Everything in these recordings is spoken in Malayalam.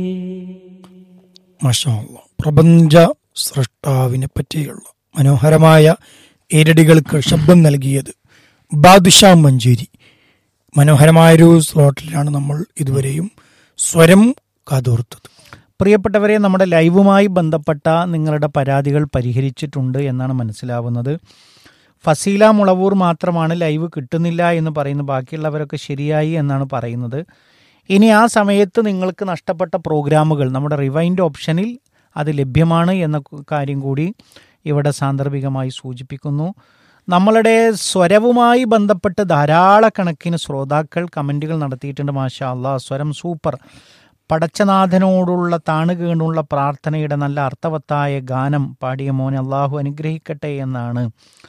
മാഷാ അല്ലാ. പ്രപഞ്ച സൃഷ്ടാവിനെ പറ്റിയുള്ള മനോഹരമായ ഈരടികൾക്ക് ശബ്ദം നൽകിയത് ബാദുഷാ മഞ്ചേരി മനോഹരമായൊരു സ്ലോട്ടിലാണ് നമ്മൾ ഇതുവരെയും സ്വരം കാതോർത്തത് പ്രിയപ്പെട്ടവരെ നമ്മുടെ ലൈവുമായി ബന്ധപ്പെട്ട നിങ്ങളുടെ പരാതികൾ പരിഹരിച്ചിട്ടുണ്ട് എന്നാണ് മനസ്സിലാവുന്നത് ഫസീല മുളവൂർ മാത്രമാണ് ലൈവ് കിട്ടുന്നില്ല എന്ന് പറയുന്നു ബാക്കിയുള്ളവരൊക്കെ ശരിയായി എന്നാണ് പറയുന്നത് ഇനി ആ സമയത്ത് നിങ്ങൾക്ക് നഷ്ടപ്പെട്ട പ്രോഗ്രാമുകൾ നമ്മുടെ റിവൈൻഡ് ഓപ്ഷനിൽ അത് ലഭ്യമാണ് എന്ന കാര്യം കൂടി ഇവിടെ സാന്ദർഭികമായി സൂചിപ്പിക്കുന്നു നമ്മളുടെ സ്വരവുമായി ബന്ധപ്പെട്ട് ധാരാളക്കണക്കിന് ശ്രോതാക്കൾ കമൻറ്റുകൾ നടത്തിയിട്ടുണ്ട് മാഷാ അല്ലാ സ്വരം സൂപ്പർ പടച്ചനാഥനോടുള്ള താണുകീണുള്ള പ്രാർത്ഥനയുടെ നല്ല അർത്ഥവത്തായ ഗാനം പാടിയ മോനെ അള്ളാഹു അനുഗ്രഹിക്കട്ടെ എന്നാണ്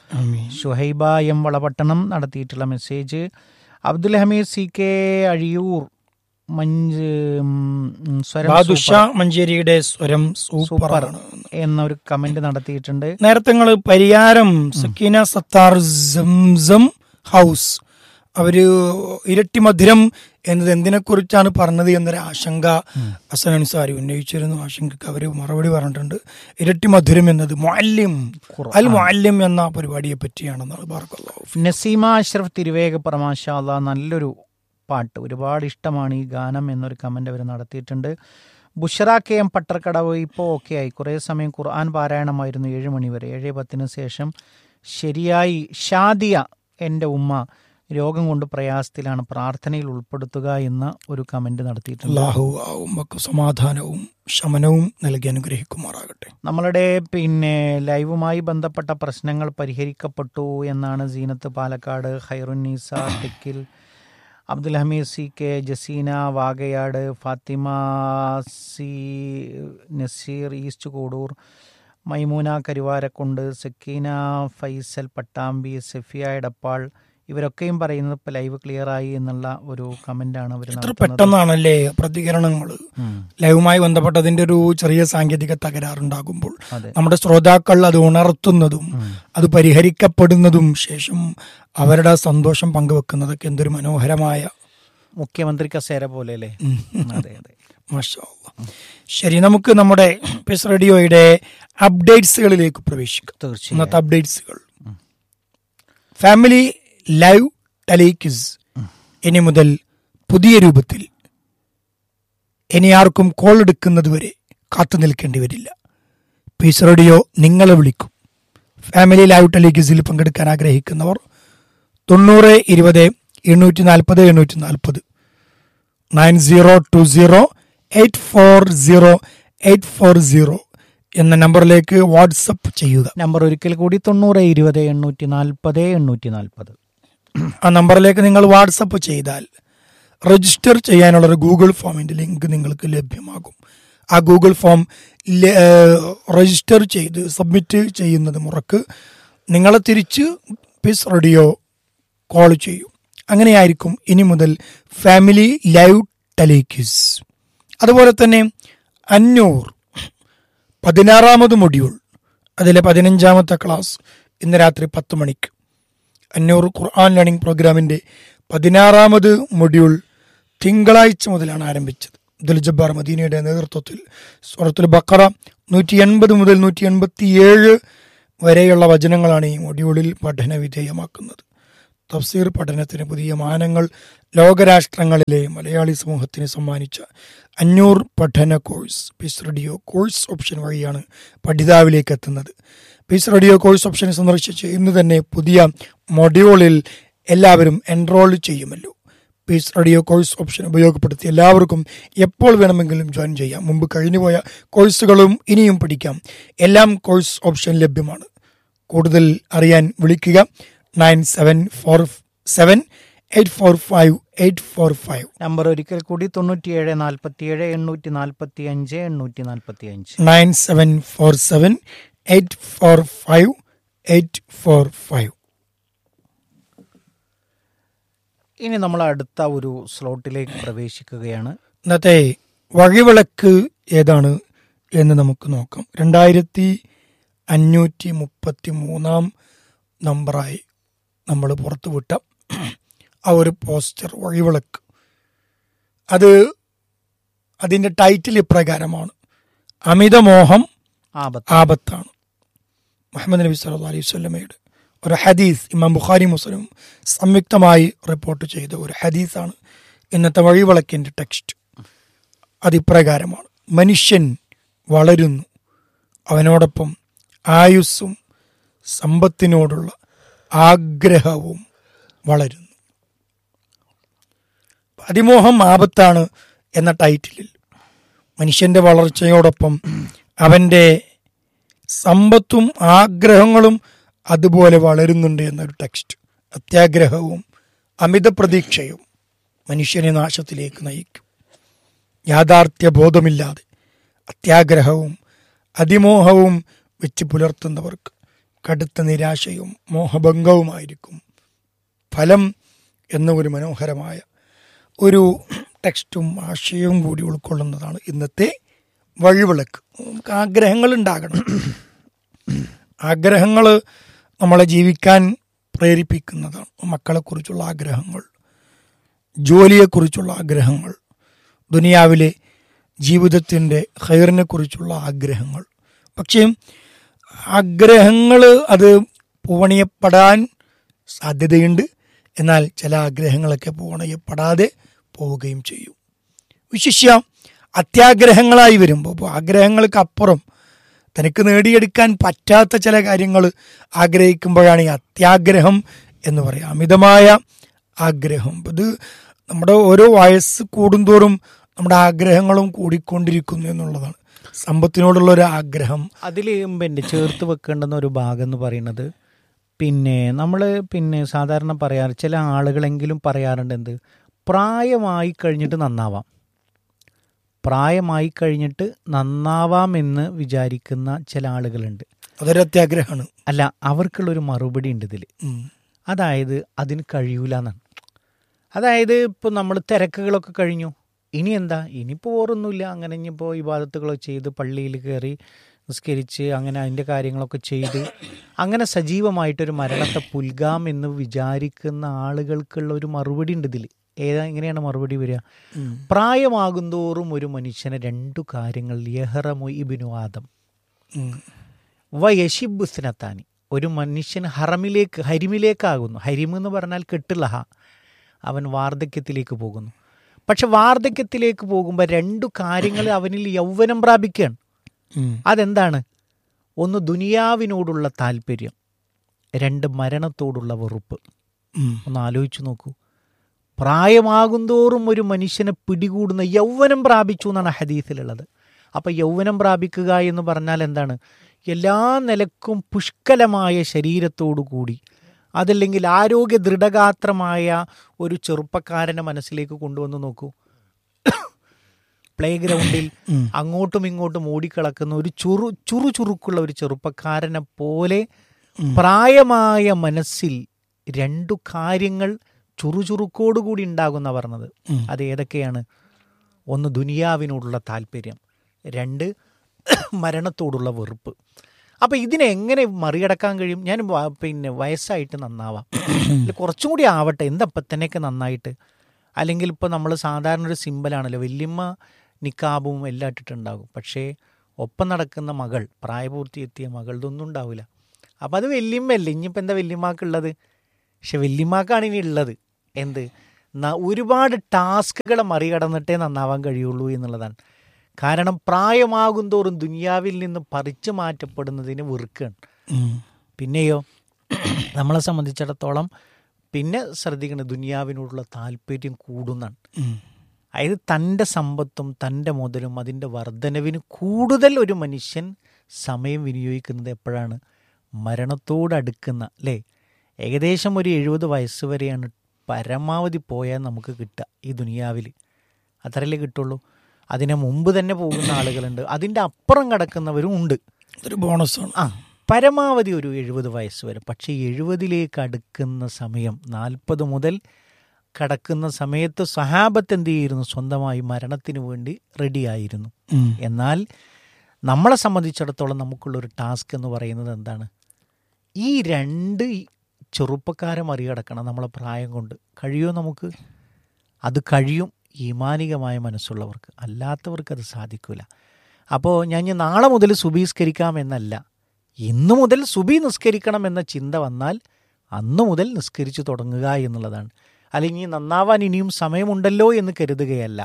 ഷുഹൈബ എം വളപട്ടണം നടത്തിയിട്ടുള്ള message Abdul Hameed C K Azhiyur മഞ്ച് ഉം, സ്വരം ബാദുഷാ മഞ്ചേരിയുടെ സ്വരം സൂപ്പർ സൂപ്പറാണ് എന്നൊരു കമന്റ് നടത്തിയിട്ടുണ്ട് നേരത്തെ നിങ്ങൾ പരിയാരം സക്കീന സത്താർ സംസം ഹൗസ് അവര് ഇരട്ടി മധുരം എന്നത് എന്തിനെ കുറിച്ചാണ് പറഞ്ഞത് എന്നൊരു ആശങ്ക ഹസൻ അൻസാരി ഉന്നയിച്ചിരുന്നു ആശങ്കക്ക് അവര് മറുപടി പറഞ്ഞിട്ടുണ്ട് ഇരട്ടി മധുരം എന്നത് മുഅല്ലിം അൽ മുഅല്ലിം എന്ന പരിപാടിയെ പറ്റിയാണെന്നാണ് ബാർക്കല്ലാഹു നസീമ അഷ്റഫ് തിരുവേഗപ്പുറ മാഷാ അല്ലാ നല്ലൊരു പാട്ട് ഒരുപാട് ഇഷ്ടമാണ് ഈ ഗാനം എന്നൊരു കമൻ്റ് അവർ നടത്തിയിട്ടുണ്ട് ബുഷറ കെ എം പട്ടർക്കടവ് ഇപ്പോൾ ഓക്കെ ആയി കുറേ സമയം ഖുർആൻ പാരായണമായിരുന്നു ഏഴ് മണി വരെ ഏഴ് പത്തിന് ശേഷം ശരിയായി ഷാദിയ എൻ്റെ ഉമ്മ രോഗം കൊണ്ട് പ്രയാസത്തിലാണ് പ്രാർത്ഥനയിൽ ഉൾപ്പെടുത്തുക എന്ന ഒരു കമൻ്റ് നടത്തിയിട്ടുണ്ട് അള്ളാഹു ആ ഉമ്മക്ക് സമാധാനവും ശമനവും നൽകി അനുഗ്രഹിക്കുമാറാകട്ടെ നമ്മളുടെ പിന്നെ ലൈവുമായി ബന്ധപ്പെട്ട പ്രശ്നങ്ങൾ പരിഹരിക്കപ്പെട്ടു എന്നാണ് സീനത്ത് പാലക്കാട് ഹൈറുന്നീസ ടെക്കിൽ Abdul Hameed C K Jaseena Wayanad Fathima C Naseer east Kudur Maimoona Karuvarakkundu Sakeena Faisal Pattambi Safiya Edappal ഇവരൊക്കെയും പറയുന്നത് ഇപ്പോൾ ലൈവ് ക്ലിയർ ആയി എന്നുള്ള ഒരു കമൻ്റാണ് അവർ എത്ര നടത്തുന്നത് പെട്ടെന്നാണല്ലേ പ്രതികരണങ്ങൾ ഉം. ലൈവുമായി ബന്ധപ്പെട്ടതിന്റെ ഒരു ചെറിയ സാങ്കേതിക തകരാറുണ്ടാകുമ്പോൾ അതെ നമ്മുടെ ശ്രോതാക്കൾ അത് ഉണർത്തുന്നതും അത് പരിഹരിക്കപ്പെടുന്നതും ശേഷം അവരുടെ സന്തോഷം പങ്കുവെക്കുന്നതൊക്കെ എന്തൊരു മനോഹരമായ മുഖ്യമന്ത്രി കസേര പോലെ അല്ലേ ഉം. അതെ അതെ മാഷാ അല്ലാ. ശരി നമുക്ക് നമ്മുടെ പിസ് റേഡിയോയുടെ അപ്ഡേറ്റ്സുകളിലേക്ക് പ്രവേശിക്കാം തീർച്ചയായും ഇന്നത്തെ അപ്ഡേറ്റ്സുകൾ ഫാമിലി ലൈവ് ടെലിക്വിസ് ഇനി മുതൽ പുതിയ രൂപത്തിൽ ഇനി ആർക്കും കോൾ എടുക്കുന്നത് വരെ കാത്തു നിൽക്കേണ്ടി വരില്ല പീസ് റേഡിയോ നിങ്ങളെ വിളിക്കും ഫാമിലി ലൈവ് ടെലിക്വിസിൽ പങ്കെടുക്കാൻ ആഗ്രഹിക്കുന്നവർ തൊണ്ണൂറ് ഇരുപത് എണ്ണൂറ്റി നാൽപ്പത് എണ്ണൂറ്റി നാൽപ്പത് nine zero two zero eight four zero eight four zero എന്ന നമ്പറിലേക്ക് വാട്സപ്പ് ചെയ്യുക നമ്പർ ഒരിക്കൽ കൂടി തൊണ്ണൂറ് ഇരുപത് എണ്ണൂറ്റി നാൽപ്പത് എണ്ണൂറ്റി നാൽപ്പത് ആ നമ്പറിലേക്ക് നിങ്ങൾ വാട്സപ്പ് ചെയ്താൽ രജിസ്റ്റർ ചെയ്യാനുള്ള ഒരു ഗൂഗിൾ ഫോമിന്റെ ലിങ്ക് നിങ്ങൾക്ക് ലഭ്യമാകും ആ ഗൂഗിൾ ഫോം ല- ഏഹ് രജിസ്റ്റർ ചെയ്ത് സബ്മിറ്റ് ചെയ്യുന്നത് മുറക്ക് നിങ്ങളെ തിരിച്ച് പിസ് റേഡിയോ കോൾ ചെയ്യും അങ്ങനെയായിരിക്കും ഇനി മുതൽ ഫാമിലി ലൈവ് ടെലിക്യൂസ് അതുപോലെ തന്നെ അഞ്ഞൂർ പതിനാറാമത് മൊഡ്യൂൾ അതിലെ പതിനഞ്ചാമത്തെ ക്ലാസ് ഇന്ന് രാത്രി പത്ത് മണിക്ക് അഞ്ഞൂറ് ഖുർആൻ ലേണിംഗ് പ്രോഗ്രാമിന്റെ പതിനാറാമത് മൊഡ്യൂൾ തിങ്കളാഴ്ച മുതലാണ് ആരംഭിച്ചത് അബ്ദുൽ ജബ്ബാർ മദീനയുടെ നേതൃത്വത്തിൽ സൂറത്തുൽ ബക്കറ നൂറ്റി എൺപത് മുതൽ നൂറ്റി എൺപത്തിയേഴ് വരെയുള്ള വചനങ്ങളാണ് ഈ മൊഡ്യൂളിൽ പഠന വിധേയമാക്കുന്നത് തഫ്സീർ പഠനത്തിന് പുതിയ മാനങ്ങൾ ലോകരാഷ്ട്രങ്ങളിലെ മലയാളി സമൂഹത്തിന് സമ്മാനിച്ച അഞ്ഞൂറ് പഠന course Peace Radio course option വഴിയാണ് പഠിതാവിലേക്ക് എത്തുന്നത് പീസ് റേഡിയോ കോഴ്സ് ഓപ്ഷൻ സന്ദർശിച്ച് ഇന്ന് തന്നെ പുതിയ മൊഡ്യൂളിൽ എല്ലാവരും എൻറോൾ ചെയ്യുമല്ലോ പീസ് റേഡിയോ കോഴ്സ് ഓപ്ഷൻ ഉപയോഗപ്പെടുത്തി എല്ലാവർക്കും എപ്പോൾ വേണമെങ്കിലും ജോയിൻ ചെയ്യാം മുമ്പ് കഴിഞ്ഞുപോയ കോഴ്സുകളും ഇനിയും പഠിക്കാം എല്ലാം കോഴ്സ് ഓപ്ഷൻ ലഭ്യമാണ് കൂടുതൽ അറിയാൻ വിളിക്കുക nine seven four seven eight four five eight four five number ഒരിക്കൽ കൂടി തൊണ്ണൂറ്റിയേഴ് നാൽപ്പത്തിയേഴ് എണ്ണൂറ്റി നാൽപ്പത്തി അഞ്ച് എണ്ണൂറ്റി നാൽപ്പത്തി അഞ്ച് nine seven four seven eight four five eight four five ഇനി നമ്മൾ അടുത്ത ഒരു സ്ലോട്ടിലേക്ക് പ്രവേശിക്കുകയാണ് ഇന്നത്തെ വഴിവിളക്ക് ഏതാണ് എന്ന് നമുക്ക് നോക്കാം രണ്ടായിരത്തി അഞ്ഞൂറ്റി മുപ്പത്തി മൂന്നാം നമ്പറായി നമ്മൾ പുറത്തുവിട്ട ആ ഒരു പോസ്റ്റർ വഴിവിളക്ക് അത് അതിന്റെ ടൈറ്റിൽ ഇപ്രകാരമാണ് അമിതമോഹം ആപത്ത് ആപത്താണ് മുഹമ്മദ് നബി സല്ലല്ലാഹു അലൈഹി വസല്ലമയുടെ ഒരു ഹദീസ് ഇമാം ബുഖാരി മുസ്ലിം സംയുക്തമായി റിപ്പോർട്ട് ചെയ്ത ഒരു ഹദീസാണ് ഇന്നത്തെ വഴിവിളക്കിന്റെ ടെക്സ്റ്റ് അതിപ്രകാരമാണ് മനുഷ്യൻ വളരുന്നു അവനോടൊപ്പം ആയുസ്സും സമ്പത്തിനോടുള്ള ആഗ്രഹവും വളരുന്നു അതിമോഹം ആപത്താണ് എന്ന ടൈറ്റിലിൽ മനുഷ്യന്റെ വളർച്ചയോടൊപ്പം അവന്റെ സമ്പത്തും ആഗ്രഹങ്ങളും അതുപോലെ വളരുന്നുണ്ട് എന്നൊരു ടെക്സ്റ്റ് അത്യാഗ്രഹവും അമിത പ്രതീക്ഷയും മനുഷ്യനെ നാശത്തിലേക്ക് നയിക്കും യാഥാർത്ഥ്യ ബോധമില്ലാതെ അത്യാഗ്രഹവും അതിമോഹവും വെച്ച് പുലർത്തുന്നവർക്ക് കടുത്ത നിരാശയും മോഹഭംഗവുമായിരിക്കും ഫലം എന്ന ഒരു മനോഹരമായ ഒരു ടെക്സ്റ്റും ആശയവും കൂടി ഉൾക്കൊള്ളുന്നതാണ് ഇന്നത്തെ വഴിവിളക്ക് നമുക്ക് ആഗ്രഹങ്ങൾ ഉണ്ടാകണം ആഗ്രഹങ്ങൾ നമ്മളെ ജീവിക്കാൻ പ്രേരിപ്പിക്കുന്നതാണ് മക്കളെക്കുറിച്ചുള്ള ആഗ്രഹങ്ങൾ ജോലിയെക്കുറിച്ചുള്ള ആഗ്രഹങ്ങൾ ദുനിയാവിലെ ജീവിതത്തിൻ്റെ ഹൈറിനെ കുറിച്ചുള്ള ആഗ്രഹങ്ങൾ പക്ഷേ ആഗ്രഹങ്ങൾ അത് പൂവണിയപ്പെടാൻ സാധ്യതയുണ്ട് എന്നാൽ ചില ആഗ്രഹങ്ങളൊക്കെ പൂവണിയപ്പെടാതെ പോവുകയും ചെയ്യും വിശിഷ്യ അത്യാഗ്രഹങ്ങളായി വരുമ്പോൾ ഇപ്പോൾ ആഗ്രഹങ്ങൾക്ക് അപ്പുറം തനിക്ക് നേടിയെടുക്കാൻ പറ്റാത്ത ചില കാര്യങ്ങൾ ആഗ്രഹിക്കുമ്പോഴാണ് ഈ അത്യാഗ്രഹം എന്ന് പറയുക അമിതമായ ആഗ്രഹം ഇപ്പൊ ഇത് നമ്മുടെ ഓരോ വയസ്സ് കൂടുന്തോറും നമ്മുടെ ആഗ്രഹങ്ങളും കൂടിക്കൊണ്ടിരിക്കുന്നു എന്നുള്ളതാണ് സമ്പത്തിനോടുള്ള ഒരു ആഗ്രഹം അതിൽ പിന്നെ ചേർത്ത് വെക്കേണ്ടുന്ന ഒരു ഭാഗം എന്ന് പറയുന്നത് പിന്നെ നമ്മൾ പിന്നെ സാധാരണ പറയാറ് ചില ആളുകളെങ്കിലും പറയാറുണ്ട് എന്ത് പ്രായമായി കഴിഞ്ഞിട്ട് നന്നാവാം പ്രായമായി കഴിഞ്ഞിട്ട് നന്നാവാമെന്ന് വിചാരിക്കുന്ന ചില ആളുകളുണ്ട് അതൊരു അത്യാഗ്രഹമാണ് അല്ല അവർക്കുള്ളൊരു മറുപടി ഉണ്ട് ഇതിൽ ഉം. അതായത് അതിന് കഴിയൂല എന്നാണ് അതായത് ഇപ്പോൾ നമ്മൾ തിരക്കുകളൊക്കെ കഴിഞ്ഞു ഇനി എന്താ ഇനിയിപ്പോൾ ഓറൊന്നുമില്ല അങ്ങനെ ഇനിയിപ്പോൾ ഇബാദത്തുകളൊക്കെ ചെയ്ത് പള്ളിയിൽ കയറി നിസ്കരിച്ച് അങ്ങനെ അതിൻ്റെ കാര്യങ്ങളൊക്കെ ചെയ്ത് അങ്ങനെ സജീവമായിട്ടൊരു മരണത്തെ പുൽകാം എന്ന് വിചാരിക്കുന്ന ആളുകൾക്കുള്ള ഒരു മറുപടി ഉണ്ട് ഇതിൽ ഏതാ എങ്ങനെയാണ് മറുപടി വരിക ഉം. പ്രായമാകുന്തോറും ഒരു മനുഷ്യന് രണ്ടു കാര്യങ്ങൾ യഹറമു ഇബിനു ആദം ഉം. വയഷിബ് സ്നത്താനി ഒരു മനുഷ്യൻ ഹറമിലേക്ക് ഹരിമിലേക്കാകുന്നു ഹരിം എന്ന് പറഞ്ഞാൽ കെട്ടുലഹ അവൻ വാർദ്ധക്യത്തിലേക്ക് പോകുന്നു പക്ഷെ വാർദ്ധക്യത്തിലേക്ക് പോകുമ്പോൾ രണ്ടു കാര്യങ്ങൾ അവനിൽ യൗവനം പ്രാപിക്കുകയാണ് ഉം. അതെന്താണ് ഒന്ന് ദുനിയാവിനോടുള്ള താല്പര്യം രണ്ട് മരണത്തോടുള്ള വെറുപ്പ് ഉം. ഒന്ന് ആലോചിച്ചു നോക്കൂ പ്രായമാകുന്തോറും ഒരു മനുഷ്യനെ പിടികൂടുന്ന യൗവനം പ്രാപിച്ചു എന്നാണ് ഹദീസിലുള്ളത് അപ്പം യൗവനം പ്രാപിക്കുക എന്ന് പറഞ്ഞാൽ എന്താണ് എല്ലാ നിലക്കും പുഷ്കലമായ ശരീരത്തോടു കൂടി അതല്ലെങ്കിൽ ആരോഗ്യ ദൃഢഗാത്രമായ ഒരു ചെറുപ്പക്കാരനെ മനസ്സിലേക്ക് കൊണ്ടുവന്ന് നോക്കൂ പ്ലേ ഗ്രൗണ്ടിൽ ഉം. അങ്ങോട്ടും ഇങ്ങോട്ടും ഓടിക്കളക്കുന്ന ഒരു ചുറു ചുറു ചുറുക്കുള്ള ഒരു ചെറുപ്പക്കാരനെ പോലെ പ്രായമായ മനസ്സിൽ രണ്ടു കാര്യങ്ങൾ ചുറുചുറുക്കോടുകൂടി ഉണ്ടാകുന്ന പറഞ്ഞത് ഉം. അത് ഏതൊക്കെയാണ് ഒന്ന് ദുനിയാവിനോടുള്ള താല്പര്യം രണ്ട് മരണത്തോടുള്ള വെറുപ്പ് അപ്പം ഇതിനെ എങ്ങനെ മറികടക്കാൻ കഴിയും ഞാൻ വ- പിന്നെ വയസ്സായിട്ട് നന്നാവാം അല്ല കുറച്ചും കൂടി ആവട്ടെ എന്തപ്പം തന്നെയൊക്കെ നന്നായിട്ട് അല്ലെങ്കിൽ ഇപ്പോൾ നമ്മൾ സാധാരണ ഒരു സിമ്പലാണല്ലോ വല്യമ്മ നിക്കാബും എല്ലാം ഇട്ടിട്ടുണ്ടാകും പക്ഷേ ഒപ്പം നടക്കുന്ന മകൾ പ്രായപൂർത്തി എത്തിയ മകൾ ഇതൊന്നും ഉണ്ടാവില്ല അപ്പം അത് വല്യമ്മയല്ലേ ഇനിയിപ്പോൾ എന്താ വല്യമ്മക്കുള്ളത് പക്ഷെ വല്യമ്മക്കാണ് ഇനി ഉള്ളത് എന്ത് ന- ഒരുപാട് ടാസ്കുകളെ മറികടന്നിട്ടേ നന്നാവാൻ കഴിയുള്ളൂ എന്നുള്ളതാണ് കാരണം പ്രായമാകും തോറും ദുനിയാവിൽ നിന്ന് പറിച്ചു മാറ്റപ്പെടുന്നതിന് വെറുക്കുകയാണ് ഉം. പിന്നെയോ നമ്മളെ സംബന്ധിച്ചിടത്തോളം പിന്നെ ശ്രദ്ധിക്കണം ദുനിയാവിനോടുള്ള താല്പര്യം കൂടുന്നാണ് ഉം. അതായത് തൻ്റെ സമ്പത്തും തൻ്റെ മുതലും അതിൻ്റെ വർധനവിന് കൂടുതൽ ഒരു മനുഷ്യൻ സമയം വിനിയോഗിക്കുന്നത് എപ്പോഴാണ് മരണത്തോടടുക്കുന്ന അല്ലേ ഏകദേശം ഒരു എഴുപത് വയസ്സ് വരെയാണ് പരമാവധി പോയാൽ നമുക്ക് കിട്ടുക ഈ ദുനിയാവിൽ അത്രയല്ലേ കിട്ടുള്ളൂ അതിന് മുമ്പ് തന്നെ പോകുന്ന ആളുകളുണ്ട് അതിൻ്റെ അപ്പുറം കിടക്കുന്നവരും ഉണ്ട് അതൊരു ബോണസാണ് ആ പരമാവധി ഒരു എഴുപത് വയസ്സ് വരെ പക്ഷേ എഴുപതിലേക്ക് അടുക്കുന്ന സമയം നാൽപ്പത് മുതൽ കടക്കുന്ന സമയത്ത് സഹാബത്ത് എന്ത് ചെയ്യുന്നു സ്വന്തമായി മരണത്തിന് വേണ്ടി റെഡിയായിരുന്നു ഉം. എന്നാൽ നമ്മളെ സംബന്ധിച്ചിടത്തോളം നമുക്കുള്ളൊരു ടാസ്ക് എന്ന് പറയുന്നത് എന്താണ് ഈ രണ്ട് ഈ ചെറുപ്പക്കാരെ മറികടക്കണം നമ്മളെ പ്രായം കൊണ്ട് കഴിയുമോ നമുക്ക് അത് കഴിയും ഈമാനികമായ മനസ്സുള്ളവർക്ക് അല്ലാത്തവർക്ക് അത് സാധിക്കില്ല അപ്പോൾ ഞാൻ ഇനി നാളെ മുതൽ സുബീസ്കരിക്കാം എന്നല്ല ഇന്നു മുതൽ സുബി നിസ്കരിക്കണം എന്ന ചിന്ത വന്നാൽ അന്നു മുതൽ നിസ്കരിച്ചു തുടങ്ങുക എന്നുള്ളതാണ് അല്ലെങ്കിൽ നന്നാവാൻ ഇനിയും സമയമുണ്ടല്ലോ എന്ന് കരുതുകയല്ല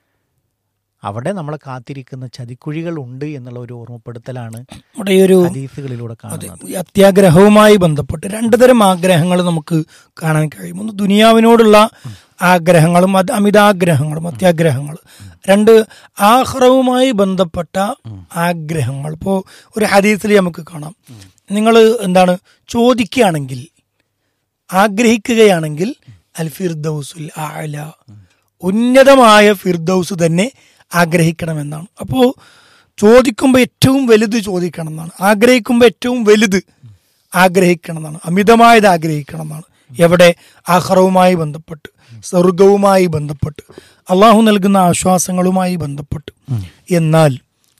അവിടെ നമ്മളെ കാത്തിരിക്കുന്ന ചതിക്കുഴികൾ ഉണ്ട് എന്നുള്ള ഒരു ഓർമ്മപ്പെടുത്തലാണ് നമ്മുടെ ഈ ഒരു ഹദീസുകളിലൂടെ അതെ കാണുന്നത് ഈ അത്യാഗ്രഹവുമായി ബന്ധപ്പെട്ട് രണ്ടു തരം ആഗ്രഹങ്ങൾ നമുക്ക് കാണാൻ കഴിയും ഒന്ന് ദുനിയാവിനോടുള്ള ആഗ്രഹങ്ങളും അത് അമിതാഗ്രഹങ്ങളും അത്യാഗ്രഹങ്ങൾ രണ്ട് ആഹ്റവുമായി ബന്ധപ്പെട്ട ആഗ്രഹങ്ങൾ ഇപ്പോൾ ഒരു ഹദീസിൽ നമുക്ക് കാണാം നിങ്ങൾ എന്താണ് ചോദിക്കുകയാണെങ്കിൽ ആഗ്രഹിക്കുകയാണെങ്കിൽ അൽ ഫിർദൌസുൽ ആല ഉന്നതമായ ഫിർദൌസ് തന്നെ ആഗ്രഹിക്കണമെന്നാണ് അപ്പോൾ ചോദിക്കുമ്പോൾ ഏറ്റവും വലുത് ചോദിക്കണം എന്നാണ് ആഗ്രഹിക്കുമ്പോൾ ഏറ്റവും വലുത് ആഗ്രഹിക്കണം എന്നാണ് അമിതമായത് ആഗ്രഹിക്കണം എന്നാണ് എവിടെ ആഹ്റവുമായി ബന്ധപ്പെട്ട് സ്വർഗവുമായി ബന്ധപ്പെട്ട് അള്ളാഹു നൽകുന്ന ആശ്വാസങ്ങളുമായി ബന്ധപ്പെട്ട് എന്നാൽ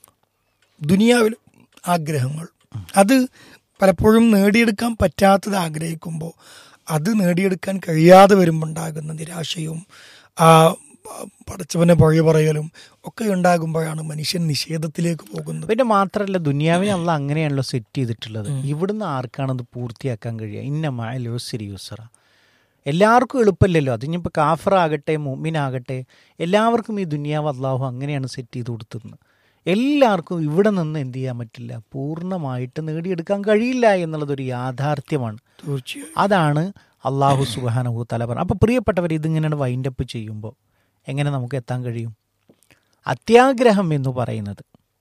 ദുനിയാവിൽ ആഗ്രഹങ്ങൾ അത് പലപ്പോഴും നേടിയെടുക്കാൻ പറ്റാത്തത് ആഗ്രഹിക്കുമ്പോൾ അത് നേടിയെടുക്കാൻ കഴിയാതെ വരുമ്പോൾ ഉണ്ടാകുന്ന നിരാശയും ആ പടച്ചവനെ പഴയ പറയലും ഒക്കെ ഉണ്ടാകുമ്പോഴാണ് മനുഷ്യൻ നിഷേധത്തിലേക്ക് പോകുന്നത് പിന്നെ മാത്രമല്ല ദുനിയാവിനെ അല്ല അങ്ങനെയാണല്ലോ സെറ്റ് ചെയ്തിട്ടുള്ളത് ഇവിടുന്ന് ആർക്കാണത് പൂർത്തിയാക്കാൻ കഴിയുക ഇന്ന മായലോസിരി യുസറ എല്ലാവർക്കും എളുപ്പമല്ലല്ലോ അതിനിപ്പോൾ കാഫറാകട്ടെ മുമ്മിനാകട്ടെ എല്ലാവർക്കും ഈ ദുനിയാവ് അള്ളാഹു അങ്ങനെയാണ് സെറ്റ് ചെയ്ത് കൊടുത്തിരുന്നത് എല്ലാവർക്കും ഇവിടെ നിന്ന് എന്ത് ചെയ്യാൻ പറ്റില്ല പൂർണ്ണമായിട്ട് നേടിയെടുക്കാൻ കഴിയില്ല എന്നുള്ളതൊരു യാഥാർത്ഥ്യമാണ് തീർച്ചയായും അതാണ് അള്ളാഹു സുബാനഹു തല പറഞ്ഞത് അപ്പോൾ പ്രിയപ്പെട്ടവർ ഇതിങ്ങനെ വൈൻഡപ്പ് ചെയ്യുമ്പോൾ എങ്ങനെ നമുക്ക് എത്താൻ കഴിയും അത്യാഗ്രഹം എന്ന് പറയുന്നത്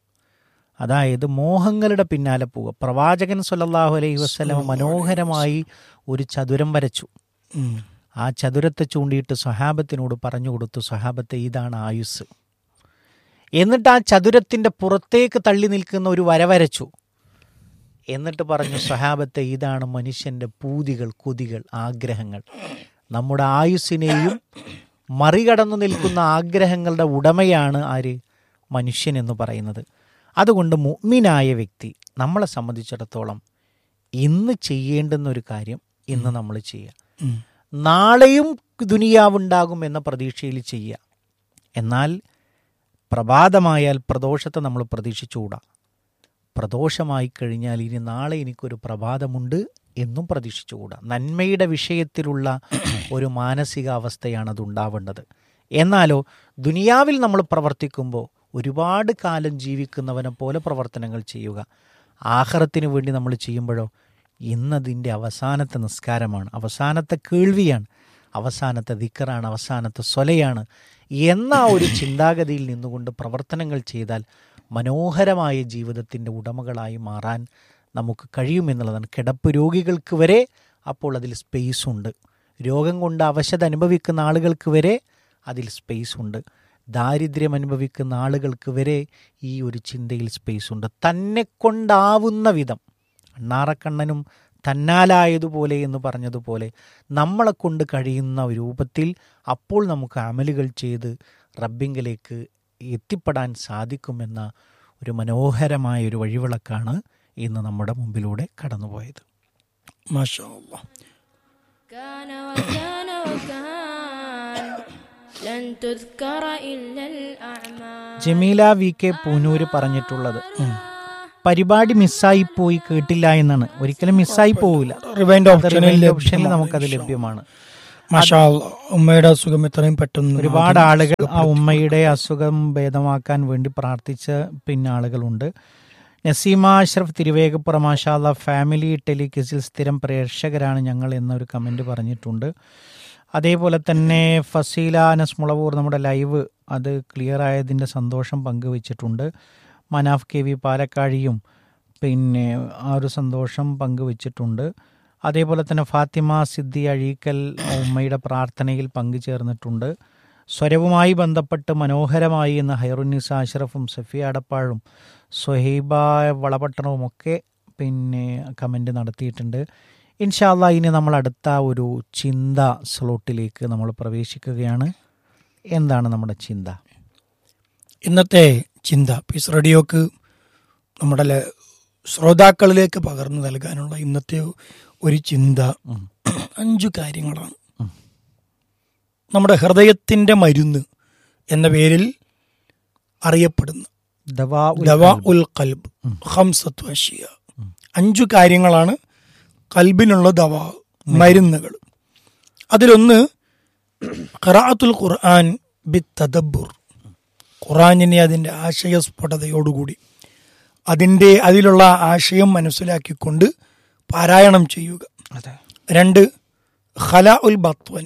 അതായത് മോഹങ്ങളുടെ പിന്നാലെ പോവുക പ്രവാചകൻ സല്ലല്ലാഹു അലൈഹി വസ്ലം മനോഹരമായി ഒരു ചതുരം വരച്ചു ഉം. ആ ചതുരത്തെ ചൂണ്ടിയിട്ട് സ്വഹാബത്തിനോട് പറഞ്ഞു കൊടുത്തു സ്വഹാബത്തെ ഇതാണ് ആയുസ് എന്നിട്ട് ആ ചതുരത്തിന്റെ പുറത്തേക്ക് തള്ളി നിൽക്കുന്ന ഒരു വര വരച്ചു എന്നിട്ട് പറഞ്ഞു സ്വഹാബത്തെ ഇതാണ് മനുഷ്യന്റെ പൂതികൾ കൊതികൾ ആഗ്രഹങ്ങൾ നമ്മുടെ ആയുസ്സിനെയും മറികടന്നു നിൽക്കുന്ന ആഗ്രഹങ്ങളുടെ ഉടമയാണ് ആര് മനുഷ്യൻ എന്ന് പറയുന്നത് അതുകൊണ്ട് മുഅ്മിനായ വ്യക്തി നമ്മളെ സംബന്ധിച്ചിടത്തോളം ഇന്ന് ചെയ്യേണ്ടുന്ന ഒരു കാര്യം ഇന്ന് നമ്മൾ ചെയ്യുക ഉം. നാളെയും ദുനിയാവുണ്ടാകും എന്ന പ്രതീക്ഷയിൽ ചെയ്യുക എന്നാൽ പ്രഭാതമായാൽ പ്രദോഷത്തെ നമ്മൾ പ്രതീക്ഷിച്ചുകൂടാ പ്രദോഷമായി കഴിഞ്ഞാൽ ഇനി നാളെ എനിക്കൊരു പ്രഭാതമുണ്ട് എന്നും പ്രതീക്ഷിച്ചുകൂടാ നന്മയുടെ വിഷയത്തിലുള്ള ഒരു മാനസികാവസ്ഥയാണ് അത് ഉണ്ടാവേണ്ടത് എന്നാലോ ദുനിയാവിൽ നമ്മൾ പ്രവർത്തിക്കുമ്പോൾ ഒരുപാട് കാലം ജീവിക്കുന്നവനെ പോലെ പ്രവർത്തനങ്ങൾ ചെയ്യുക ആഹാരത്തിന് വേണ്ടി നമ്മൾ ചെയ്യുമ്പോഴോ ഇന്നതിൻ്റെ അവസാനത്തെ നിസ്കാരമാണ് അവസാനത്തെ കേൾവിയാണ് അവസാനത്തെ ദിക്കറാണ് അവസാനത്തെ സ്വലയാണ് എന്ന ആ ഒരു ചിന്താഗതിയിൽ നിന്നുകൊണ്ട് പ്രവർത്തനങ്ങൾ ചെയ്താൽ മനോഹരമായ ജീവിതത്തിൻ്റെ ഉടമകളായി മാറാൻ നമുക്ക് കഴിയുമെന്നുള്ളതാണ് കിടപ്പ് രോഗികൾക്ക് വരെ അപ്പോൾ അതിൽ സ്പേസ് ഉണ്ട് രോഗം കൊണ്ട് അവശത അനുഭവിക്കുന്ന ആളുകൾക്ക് വരെ അതിൽ സ്പേസ് ഉണ്ട് ദാരിദ്ര്യം അനുഭവിക്കുന്ന ആളുകൾക്ക് വരെ ഈ ഒരു ചിന്തയിൽ സ്പേസ് ഉണ്ട് തന്നെ കൊണ്ടാവുന്ന വിധം അണ്ണാറക്കണ്ണനും തന്നാലായതുപോലെ എന്ന് പറഞ്ഞതുപോലെ നമ്മളെ കൊണ്ട് കഴിയുന്ന രൂപത്തിൽ അപ്പോൾ നമുക്ക് അമലുകൾ ചെയ്ത് റബ്ബിങ്കിലേക്ക് എത്തിപ്പെടാൻ സാധിക്കുമെന്ന ഒരു മനോഹരമായ ഒരു വഴിവിളക്കാണ് ഇന്ന് നമ്മുടെ മുമ്പിലൂടെ കടന്നുപോയത് മാഷാ അല്ലാ. كان وكان وكان لن تذكر إلا الأعمال ജമീല വി കെ പൂനൂര് പറഞ്ഞിട്ടുള്ളത് പരിപാടി മിസ്സായിപ്പോയി കേട്ടില്ല എന്നാണ് ഒരിക്കലും മിസ്സായി പോവില്ല റിവൈൻഡ് ഓപ്ഷനിൽ ഓപ്ഷനിൽ നമുക്കത് ലഭ്യമാണ് മാഷാ അല്ലാ. ഉമ്മയുടെ അസുഖം എത്രയും പെട്ടെന്ന് ഒരുപാട് ആളുകൾ ആ ഉമ്മയുടെ അസുഖം ഭേദമാക്കാൻ വേണ്ടി പ്രാർത്ഥിച്ച പിന്നെ ആളുകളുണ്ട് നസീമ അഷ്റഫ് തിരുവേഗപ്പുറം മാഷാല്ല ഫാമിലി ടെലിക്വിസിൽ സ്ഥിരം പ്രേക്ഷകരാണ് ഞങ്ങൾ എന്നൊരു കമൻറ്റ് പറഞ്ഞിട്ടുണ്ട് അതേപോലെ തന്നെ ഫസീല അനസ് മുളവൂർ നമ്മുടെ ലൈവ് അത് ക്ലിയർ ആയതിൻ്റെ സന്തോഷം പങ്കുവച്ചിട്ടുണ്ട് മനാഫ് കെ വി പാലക്കാഴിയും പിന്നെ ആ ഒരു സന്തോഷം പങ്കുവച്ചിട്ടുണ്ട് അതേപോലെ തന്നെ ഫാത്തിമ സിദ്ദി അഴീക്കൽ ഉമ്മയുടെ പ്രാർത്ഥനയിൽ പങ്കുചേർന്നിട്ടുണ്ട് സ്വരവുമായി ബന്ധപ്പെട്ട് മനോഹരമായി എന്ന് ഹൈറുന്നിസ അഷ്റഫും സഫിയ അടപ്പാഴും സുഹൈബ വളപട്ടണവും ഒക്കെ പിന്നെ കമൻ്റ് നടത്തിയിട്ടുണ്ട് ഇൻഷാല്ല ഇനി നമ്മൾ അടുത്ത ഒരു ചിന്ത സ്ലോട്ടിലേക്ക് നമ്മൾ പ്രവേശിക്കുകയാണ് എന്താണ് നമ്മുടെ ചിന്ത ഇന്നത്തെ ചിന്ത പീസ് റേഡിയോക്ക് നമ്മുടെ ല- ശ്രോതാക്കളിലേക്ക് പകർന്നു നൽകാനുള്ള ഇന്നത്തെ ഒരു ചിന്ത അഞ്ചു കാര്യങ്ങളാണ് നമ്മുടെ ഹൃദയത്തിന്റെ മരുന്ന് എന്ന പേരിൽ അറിയപ്പെടുന്ന ദവാ ഉൽ ദവ ഉൽ കൽബ് ഹംസത്തു അഷിയ അഞ്ചു കാര്യങ്ങളാണ് കൽബിനുള്ള ദവ മരുന്നുകൾ അതിലൊന്ന് ഖറാഅത്തുൽ ഖുർആൻ ബി തദബ്ബുർ ഖുർആനിനെ അതിൻ്റെ ആശയസ്ഫുടതയോടുകൂടി അതിൻ്റെ അതിലുള്ള ആശയം മനസ്സിലാക്കിക്കൊണ്ട് പാരായണം ചെയ്യുക അതെ രണ്ട് ഖല ഉൽ ബത്വൻ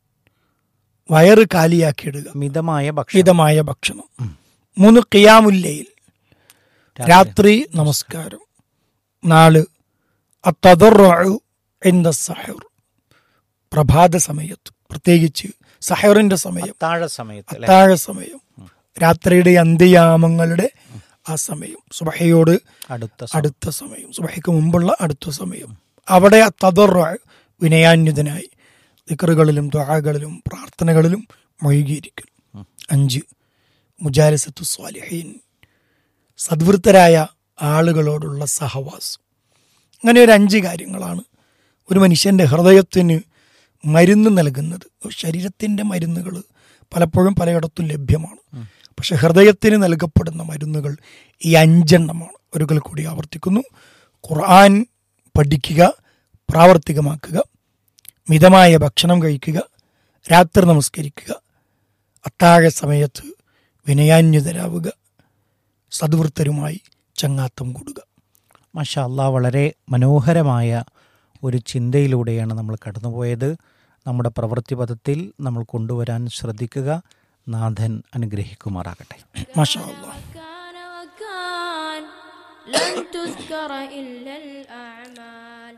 വയറ് കാലിയാക്കിയിടുക മിതമായ ഭക്ഷണം മിതമായ ഭക്ഷണം മൂന്ന് ഖിയാമുല്ലയിൽ രാത്രി നമസ്കാരം നാല് അത്തദറു എന്ത സഹർ പ്രഭാത സമയത്ത് പ്രത്യേകിച്ച് സഹറിന്റെ സമയം താഴ സമയത്ത് അല്ലെ അത്താഴ സമയം രാത്രിയുടെ അന്ത്യയാമങ്ങളുടെ ആ സമയം സുബഹയോട് അടുത്ത സ- അടുത്ത സമയം സുബഹയ്ക്ക് മുമ്പുള്ള അടുത്ത സമയം അവിടെ തദറ വിനയാന്വിതനായി ദിക്കറുകളിലും ദ്വാകളിലും പ്രാർത്ഥനകളിലും മൊഴുകിയിരിക്കൽ അഞ്ച് മുജാലിസത്തു സ്വാലിഹീൻ സദ്വൃത്തരായ ആളുകളോടുള്ള സഹവാസം അങ്ങനെ ഒരു അഞ്ച് കാര്യങ്ങളാണ് ഒരു മനുഷ്യൻ്റെ ഹൃദയത്തിന് മരുന്ന് നൽകുന്നത് ശരീരത്തിൻ്റെ മരുന്നുകൾ പലപ്പോഴും പലയിടത്തും ലഭ്യമാണ് പക്ഷെ ഹൃദയത്തിന് നൽകപ്പെടുന്ന മരുന്നുകൾ ഈ അഞ്ചെണ്ണമാണ് ഒരിക്കൽ കൂടി ആവർത്തിക്കുന്നു ഖുർആൻ പഠിക്കുക പ്രാവർത്തികമാക്കുക മിതമായ ഭക്ഷണം കഴിക്കുക രാത്രി നമസ്കരിക്കുക അത്താഴ സമയത്ത് വിനയാന്വിതരാവുക സദ്വൃത്തരുമായി ചങ്ങാത്തം കൂടുക മാഷാ അല്ലാ വളരെ മനോഹരമായ ഒരു ചിന്തയിലൂടെയാണ് നമ്മൾ കടന്നുപോയത് നമ്മുടെ പ്രവൃത്തിപഥത്തിൽ നമ്മൾ കൊണ്ടുവരാൻ ശ്രദ്ധിക്കുക നാഥൻ അനുഗ്രഹിക്കുമാറാകട്ടെ മാഷാ അല്ലാ كان وكان لن تذكر إلا الأعمال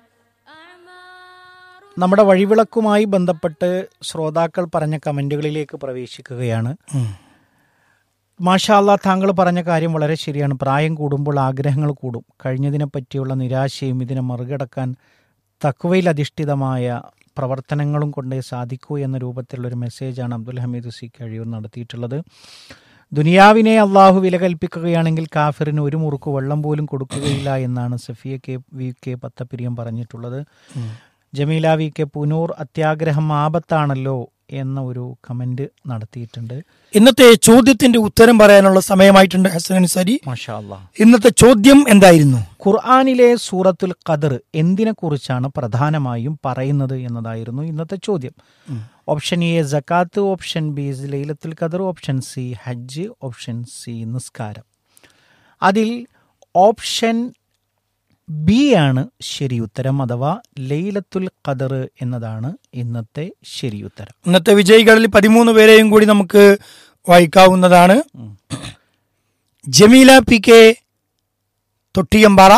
أعمار നമ്മുടെ വഴിവിളക്കുമായി ബന്ധപ്പെട്ട് ശ്രോതാക്കൾ പറഞ്ഞ കമൻറ്റുകളിലേക്ക് പ്രവേശിക്കുകയാണ് ഉം. മാഷാല്ല താങ്കൾ പറഞ്ഞ കാര്യം വളരെ ശരിയാണ് പ്രായം കൂടുമ്പോൾ ആഗ്രഹങ്ങൾ കൂടും കഴിഞ്ഞതിനെ പറ്റിയുള്ള നിരാശയും ഇതിനെ മറികടക്കാൻ തക്വയിൽ അധിഷ്ഠിതമായ പ്രവർത്തനങ്ങളും കൊണ്ടേ സാധിക്കൂ എന്ന രൂപത്തിലുള്ള ഒരു മെസ്സേജാണ് അബ്ദുൽ ഹമീദ് സി കഴിയൂർ നടത്തിയിട്ടുള്ളത് ദുനിയാവിനെ അള്ളാഹു വില കൽപ്പിക്കുകയാണെങ്കിൽ കാഫിറിന് ഒരു മുറുക്ക് വെള്ളം പോലും കൊടുക്കുകയില്ല എന്നാണ് Safiya K V K Pathappiriyam പറഞ്ഞിട്ടുള്ളത് ജമീല വി കെ പുനൂർ അത്യാഗ്രഹം ആപത്താണല്ലോ എന്ന ഒരു കമന്റ് നടത്തിയിട്ടുണ്ട് ഇന്നത്തെ ചോദ്യത്തിന്റെ ഉത്തരം പറയാനുള്ള സമയമായിട്ടുണ്ട് ഹസൻ അൻസാരി മാഷാ അള്ളാഹ് ഇന്നത്തെ ചോദ്യം എന്തായിരുന്നു ഖുർആാനിലെ സൂറത്തുൽ ഖദർ എന്തിനെ കുറിച്ചാണ് പ്രധാനമായും പറയുന്നത് എന്നതായിരുന്നു ഇന്നത്തെ ചോദ്യം ഓപ്ഷൻ എ ജക്കാത്ത് ഓപ്ഷൻ ബി ലൈലത്തുൽ ഖദർ ഓപ്ഷൻ സി ഹജ്ജ് ഓപ്ഷൻ സി നിസ്കാരം അതിൽ ഓപ്ഷൻ ബി ആണ് ശരി ഉത്തരം അഥവാ ലൈലത്തുൽ ഖദർ എന്നതാണ് ഇന്നത്തെ ശരി ഉത്തരം ഇന്നത്തെ വിജയികളിൽ പതിമൂന്ന് പേരെയും കൂടി നമുക്ക് വായിക്കാവുന്നതാണ് Jameela P K Thottiyampara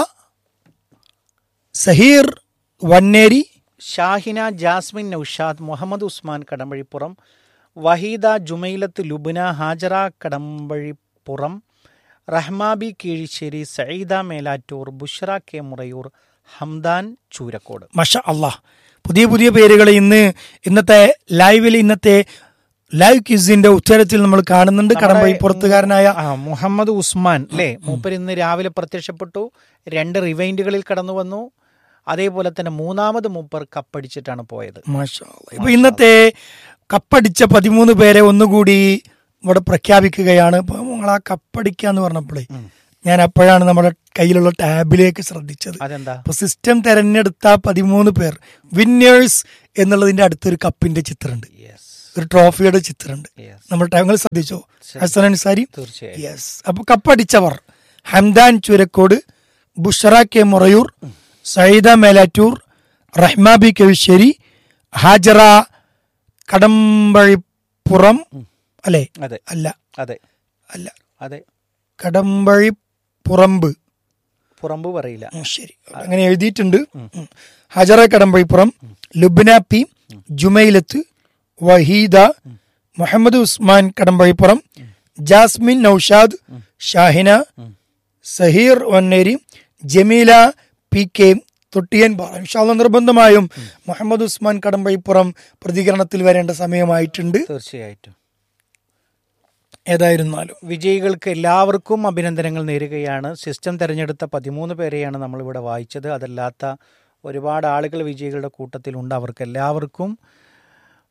Saheer Vanneri Shahina Jasmin Noushad Muhammad Usman Kadampazhippuram Waheeda Jumailath Lubna Hajara Kadampazhippuram Rahmabi Keezhisseri Saeeda Melattur Bushra K Murayur Hamdan Choorakkode മഷ അള്ളാഹ് പുതിയ പുതിയ പേരുകൾ ഇന്ന് ഇന്നത്തെ ലൈവിൽ ഇന്നത്തെ ലൈവ് ക്വിസിന്റെ ഉത്തരത്തിൽ നമ്മൾ കാണുന്നുണ്ട് കടമ്പൈ പുറത്തുകാരനായ ആ, മുഹമ്മദ് ഉസ്മാൻ അല്ലേ മൂപ്പർ ഇന്ന് രാവിലെ പ്രത്യക്ഷപ്പെട്ടു രണ്ട് റിവൈൻഡുകളിൽ കടന്നു വന്നു അതേപോലെ തന്നെ മൂന്നാമത് മൂപ്പർ കപ്പടിച്ചിട്ടാണ് പോയത് മാഷാ അല്ലാ. ഇപ്പൊ ഇന്നത്തെ കപ്പടിച്ച പതിമൂന്ന് പേരെ ഒന്നുകൂടി ഇവിടെ പ്രഖ്യാപിക്കുകയാണ് ഇപ്പൊ നിങ്ങൾ ആ കപ്പടിക്കുക എന്ന് പറഞ്ഞപ്പോഴേ ഞാൻ അപ്പോഴാണ് നമ്മുടെ കയ്യിലുള്ള ടാബിലേക്ക് ശ്രദ്ധിച്ചത് അതെന്താ അപ്പൊ സിസ്റ്റം തെരഞ്ഞെടുത്ത പതിമൂന്ന് പേർ വിന്നേഴ്സ് എന്നുള്ളതിന്റെ അടുത്തൊരു കപ്പിന്റെ ചിത്രമുണ്ട് യെസ് ഒരു ട്രോഫിയുടെ ചിത്രമുണ്ട് യെസ് നമ്മൾ ടൈങ്ങൾ ശ്രദ്ധിച്ചോ ഹസൻ അൻസാരി തീർച്ചയായും യെസ് അപ്പൊ കപ്പടിച്ചവർ ഹംദാൻ ചുരക്കോട് ബുഷറ കെ മുറയൂർ സയ്യിദ മേലാറ്റൂർ റഹ്മാബി കവിശ്ശേരി ഹാജറ കടമ്പഴിപ്പുറം അല്ലെ അതെ അല്ല അതെ അല്ല അതെ കടമ്പഴിപ്പുറമ്പ് പുറമ്പ് പറയില്ല ഉം, ശരി അങ്ങനെ എഴുതിയിട്ടുണ്ട് ഉം. Hajara Kadampazhippuram Lubna P Jumailath Waheeda Muhammad Usman Kadampazhippuram Jasmin Noushad Shahina Saheer Vanneri Jameela P K Thottiyampara ഇൻഷാല്ല നിർബന്ധമായും മുഹമ്മദ് ഉസ്മാൻ കടമ്പഴിപ്പുറം പ്രതികരണത്തിൽ വരേണ്ട സമയമായിട്ടുണ്ട് തീർച്ചയായിട്ടും ഏതായിരുന്നാലും വിജയികൾക്ക് എല്ലാവർക്കും അഭിനന്ദനങ്ങൾ നേരുകയാണ് സിസ്റ്റം തിരഞ്ഞെടുത്ത പതിമൂന്ന് പേരെയാണ് നമ്മളിവിടെ വായിച്ചത് അതല്ലാത്ത ഒരുപാട് ആളുകൾ വിജയികളുടെ കൂട്ടത്തിലുണ്ട് അവർക്ക് എല്ലാവർക്കും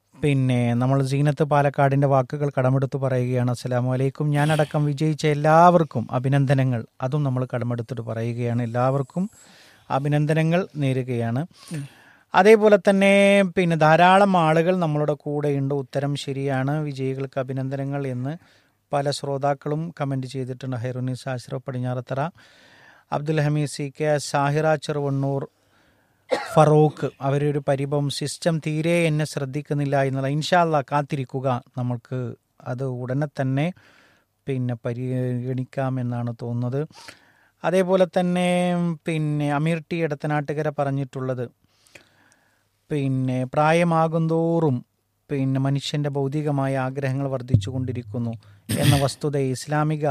പിന്നെ നമ്മൾ സീനത്ത് പാലക്കാടിൻ്റെ വാക്കുകൾ കടമെടുത്ത് പറയുകയാണ് അസ്സലാമു അലൈക്കും ഞാനടക്കം വിജയിച്ച എല്ലാവർക്കും അഭിനന്ദനങ്ങൾ അതും നമ്മൾ കടമെടുത്തിട്ട് പറയുകയാണ് എല്ലാവർക്കും അഭിനന്ദനങ്ങൾ നേരുകയാണ് അതേപോലെ തന്നെ പിന്നെ ധാരാളം ആളുകൾ നമ്മളുടെ കൂടെയുണ്ട് ഉത്തരം ശരിയാണ് വിജയികൾക്ക് അഭിനന്ദനങ്ങൾ എന്ന് പല ശ്രോതാക്കളും കമൻറ്റ് ചെയ്തിട്ടുണ്ട് ഹൈറുനിസ് ആശ്രഫ് പടിഞ്ഞാറത്തറ അബ്ദുൽ ഹമീദ് സി കെ സാഹിറ ചെറുവണ്ണൂർ ഫറൂഖ് അവരൊരു പരിഭവം സിസ്റ്റം തീരെ എന്നെ ശ്രദ്ധിക്കുന്നില്ല എന്നുള്ള ഇൻഷാല്ല കാത്തിരിക്കുക നമുക്ക് അത് ഉടനെ തന്നെ പിന്നെ പരിഗണിക്കാമെന്നാണ് തോന്നുന്നത് അതേപോലെ തന്നെ പിന്നെ അമീർ ടി എടത്തനാട്ടുകര പറഞ്ഞിട്ടുള്ളത് പിന്നെ പ്രായമാകുന്തോറും പിന്നെ മനുഷ്യൻ്റെ ഭൗതികമായ ആഗ്രഹങ്ങൾ വർദ്ധിച്ചുകൊണ്ടിരിക്കുന്നു എന്ന വസ്തുത ഇസ്ലാമിക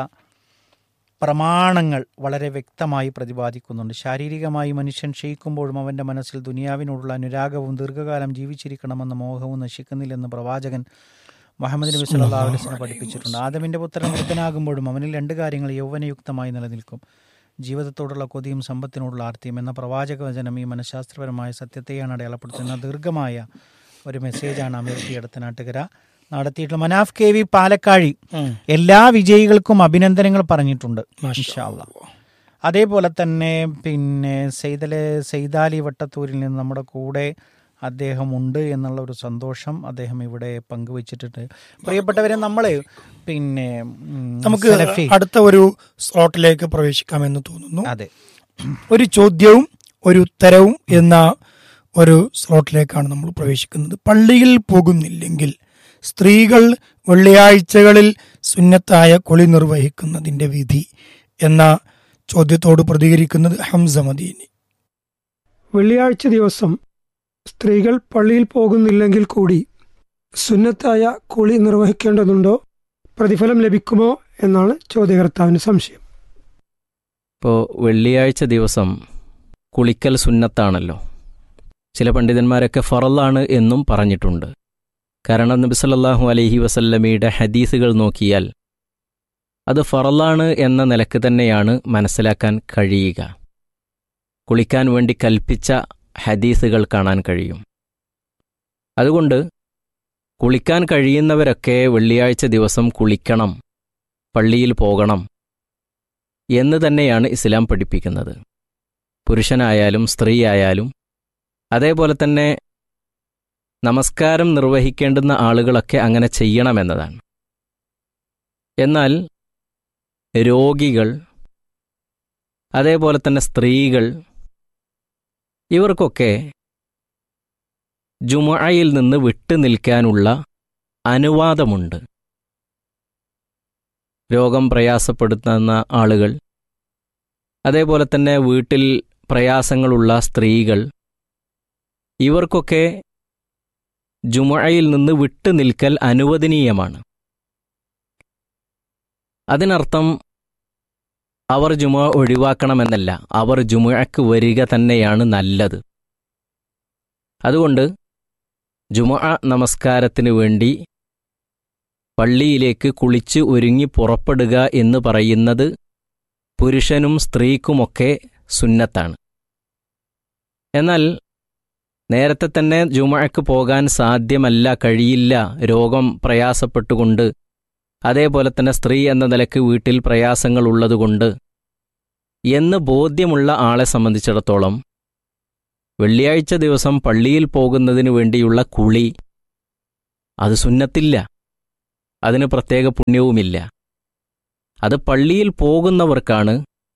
പ്രമാണങ്ങൾ വളരെ വ്യക്തമായി പ്രതിപാദിക്കുന്നുണ്ട് ശാരീരികമായി മനുഷ്യൻ ക്ഷയിക്കുമ്പോഴും അവൻ്റെ മനസ്സിൽ ദുനിയാവിനോടുള്ള അനുരാഗവും ദീർഘകാലം ജീവിച്ചിരിക്കണമെന്ന മോഹവും നശിക്കുന്നില്ലെന്ന് പ്രവാചകൻ മുഹമ്മദ് നബി സല്ലല്ലാഹു അലൈഹി വസല്ലം പഠിപ്പിച്ചിട്ടുണ്ട് ആദമിൻ്റെ പുത്രൻ വൃദ്ധനാകുമ്പോഴും അവനിൽ രണ്ട് കാര്യങ്ങൾ യൗവനയുക്തമായി നിലനിൽക്കും ജീവിതത്തോടുള്ള കൊതിയും സമ്പത്തിനോടുള്ള ആർത്തിയും എന്ന പ്രവാചക വചനം ഈ മനഃശാസ്ത്രപരമായ സത്യത്തെയാണ് അടയാളപ്പെടുത്തുന്ന ദീർഘമായ ഒരു മെസ്സേജാണ് അമീർത്തി അടുത്തനാട്ടുകര നടത്തിയിട്ടുള്ള മനാഫ് കെ വി പാലക്കാഴി എല്ലാ വിജയികൾക്കും അഭിനന്ദനങ്ങൾ പറഞ്ഞിട്ടുണ്ട് ഇൻഷാ അള്ളാ. അതേപോലെ തന്നെ പിന്നെ സെയ്തലെ സെയ്താലി വട്ടത്തൂരിൽ നിന്ന് നമ്മുടെ കൂടെ അദ്ദേഹം ഉണ്ട് എന്നുള്ള ഒരു സന്തോഷം അദ്ദേഹം ഇവിടെ പങ്കുവച്ചിട്ടുണ്ട് പ്രിയപ്പെട്ടവരെ നമ്മള് പിന്നെ ഉം, നമുക്ക് സലഫി. അടുത്ത ഒരു സ്ലോട്ടിലേക്ക് പ്രവേശിക്കാമെന്ന് തോന്നുന്നു അതെ ഒരു ചോദ്യവും ഒരു ഉത്തരവും എന്ന ഒരു സ്ലോട്ടിലേക്കാണ് നമ്മൾ പ്രവേശിക്കുന്നത് പള്ളിയിൽ പോകുന്നില്ലെങ്കിൽ സ്ത്രീകൾ വെള്ളിയാഴ്ചകളിൽ സുന്നത്തായ കുളി നിർവഹിക്കുന്നതിന്റെ വിധി എന്ന ചോദ്യത്തോട് പ്രതികരിക്കുന്നത് ഹംസ മദീനി വെള്ളിയാഴ്ച ദിവസം സ്ത്രീകൾ പള്ളിയിൽ പോകുന്നില്ലെങ്കിൽ കൂടി സുന്നത്തായ കുളി നിർവഹിക്കേണ്ടതുണ്ടോ പ്രതിഫലം ലഭിക്കുമോ എന്നാണ് ചോദ്യകർത്താവിന് സംശയം ഇപ്പോൾ വെള്ളിയാഴ്ച ദിവസം കുളിക്കൽ സുന്നത്താണല്ലോ ചില പണ്ഡിതന്മാരൊക്കെ ഫറലാണ് എന്നും പറഞ്ഞിട്ടുണ്ട് കാരണം നബി സല്ലല്ലാഹു അലൈഹി വസല്ലമയുടെ ഹദീസുകൾ നോക്കിയാൽ അത് ഫറലാണ് എന്ന നിലക്ക് തന്നെയാണ് മനസ്സിലാക്കാൻ കഴിയുക കുളിക്കാൻ വേണ്ടി കൽപ്പിച്ച ഹദീസുകൾ കാണാൻ കഴിയും അതുകൊണ്ട് കുളിക്കാൻ കഴിയുന്നവരൊക്കെ വെള്ളിയാഴ്ച ദിവസം കുളിക്കണം പള്ളിയിൽ പോകണം എന്ന് തന്നെയാണ് ഇസ്ലാം പഠിപ്പിക്കുന്നത് പുരുഷനായാലും സ്ത്രീയായാലും അതേപോലെ തന്നെ നമസ്കാരം നിർവഹിക്കേണ്ടുന്ന ആളുകളൊക്കെ അങ്ങനെ ചെയ്യണമെന്നതാണ് എന്നാൽ രോഗികൾ അതേപോലെ തന്നെ സ്ത്രീകൾ ഇവർക്കൊക്കെ ജുമഅയിൽ നിന്ന് വിട്ടു നിൽക്കാനുള്ള അനുവാദമുണ്ട് രോഗം പ്രയാസപ്പെടുത്തുന്ന ആളുകൾ അതേപോലെ തന്നെ വീട്ടിൽ പ്രയാസങ്ങളുള്ള സ്ത്രീകൾ ഇവർക്കൊക്കെ ജുമഅയിൽ നിന്ന് വിട്ടു നിൽക്കൽ അനുവദനീയമാണ് അതിനർത്ഥം അവർ ജുമ ഒഴിവാക്കണമെന്നല്ല അവർ ജുമഅക്ക് വരിക തന്നെയാണ് നല്ലത് അതുകൊണ്ട് ജുമഅ നമസ്കാരത്തിന് വേണ്ടി പള്ളിയിലേക്ക് കുളിച്ച് ഒരുങ്ങി പുറപ്പെടുക എന്ന് പറയുന്നത് പുരുഷനും സ്ത്രീക്കുമൊക്കെ സുന്നത്താണ് എന്നാൽ നേരത്തെ തന്നെ ജുമഅക്ക് പോകാൻ സാധ്യമല്ല കഴിയില്ല രോഗം പ്രയാസപ്പെട്ടുകൊണ്ട് അതേപോലെ തന്നെ സ്ത്രീ എന്ന നിലക്ക് വീട്ടിൽ പ്രയാസങ്ങളുള്ളതുകൊണ്ട് എന്ന് ബോധ്യമുള്ള ആളെ സംബന്ധിച്ചിടത്തോളം വെള്ളിയാഴ്ച ദിവസം പള്ളിയിൽ പോകുന്നതിനു വേണ്ടിയുള്ള കുളി അത് സുന്നത്തില്ല അതിന് പ്രത്യേക പുണ്യവുമില്ല അത് പള്ളിയിൽ പോകുന്നവർക്കാണ്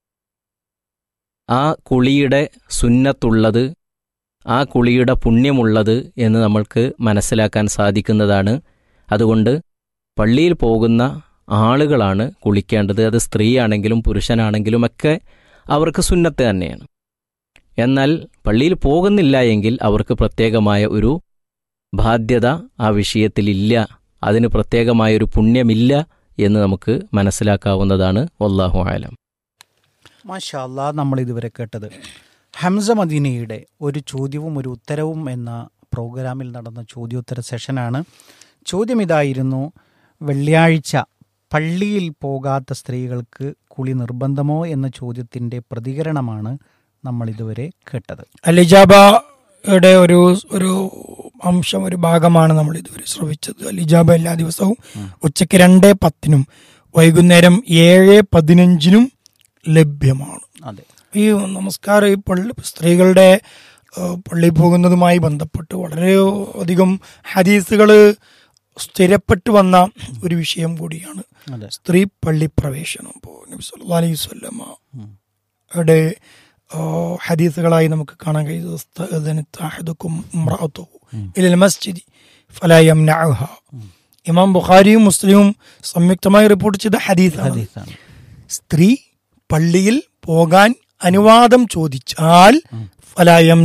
ആ കുളിയുടെ സുന്നത്തുള്ളത് ആ കുളിയുടെ പുണ്യമുള്ളത് എന്ന് നമ്മൾക്ക് മനസ്സിലാക്കാൻ സാധിക്കുന്നതാണ് അതുകൊണ്ട് പള്ളിയിൽ പോകുന്ന ആളുകളാണ് കുളിക്കേണ്ടത് അത് സ്ത്രീയാണെങ്കിലും പുരുഷനാണെങ്കിലുമൊക്കെ അവർക്ക് സുന്നത്ത് തന്നെയാണ് എന്നാൽ പള്ളിയിൽ പോകുന്നില്ല എങ്കിൽ അവർക്ക് പ്രത്യേകമായ ഒരു ബാധ്യത ആ വിഷയത്തിലില്ല അതിന് പ്രത്യേകമായൊരു പുണ്യമില്ല എന്ന് നമുക്ക് മനസ്സിലാക്കാവുന്നതാണ് വല്ലാഹു ആലം മാഷാ അല്ലാ നമ്മൾ ഇതുവരെ കേട്ടത് ഹംസ മദീനയുടെ ഒരു ചോദ്യവും ഒരു ഉത്തരവും എന്ന പ്രോഗ്രാമിൽ നടന്ന ചോദ്യോത്തര സെഷനാണ് ചോദ്യം ഇതായിരുന്നു വെള്ളിയാഴ്ച പള്ളിയിൽ പോകാത്ത സ്ത്രീകൾക്ക് കുളി നിർബന്ധമോ എന്ന ചോദ്യത്തിൻ്റെ പ്രതികരണമാണ് നമ്മൾ ഇതുവരെ കേട്ടത് അലിജാബയുടെ ഒരു ഒരു അംശം ഒരു ഭാഗമാണ് നമ്മൾ ഇതുവരെ ശ്രവിച്ചത് അലിജാബ എല്ലാ ദിവസവും ഉച്ചയ്ക്ക് രണ്ട് പത്തിനും വൈകുന്നേരം ഏഴ് പതിനഞ്ചിനും ലഭ്യമാണ് അതെ ഈ നമസ്കാരം ഈ പള്ളി സ്ത്രീകളുടെ ഏഹ്, പള്ളിയിൽ പോകുന്നതുമായി ബന്ധപ്പെട്ട് വളരെ അധികം ഹദീസുകൾ സ്ഥിരപ്പെട്ടു വന്ന ഒരു വിഷയം കൂടിയാണ് അതെ സ്ത്രീ പള്ളി പ്രവേശനം ഇപ്പോൾ നബി സല്ലല്ലാഹു അലൈഹി വസല്ലമ യുടെ ഏഹ്, ഹദീസുകളായി നമുക്ക് കാണാൻ കഴിയുന്നത് "ഇസ്തഅ്ദനത് അഹദുക്കും ഇംറഅതുഹു ഇലൽ മസ്ജിദി ഫലാ യംനഉഹ." ഇമാം ബുഖാരിയും മുസ്ലിമും സംയുക്തമായി റിപ്പോർട്ട് ചെയ്ത ഹദീസാണ് ഹദീസാണ് സ്ത്രീ പള്ളിയിൽ പോകാൻ അനുവാദം ചോദിച്ചാൽ ഫലായം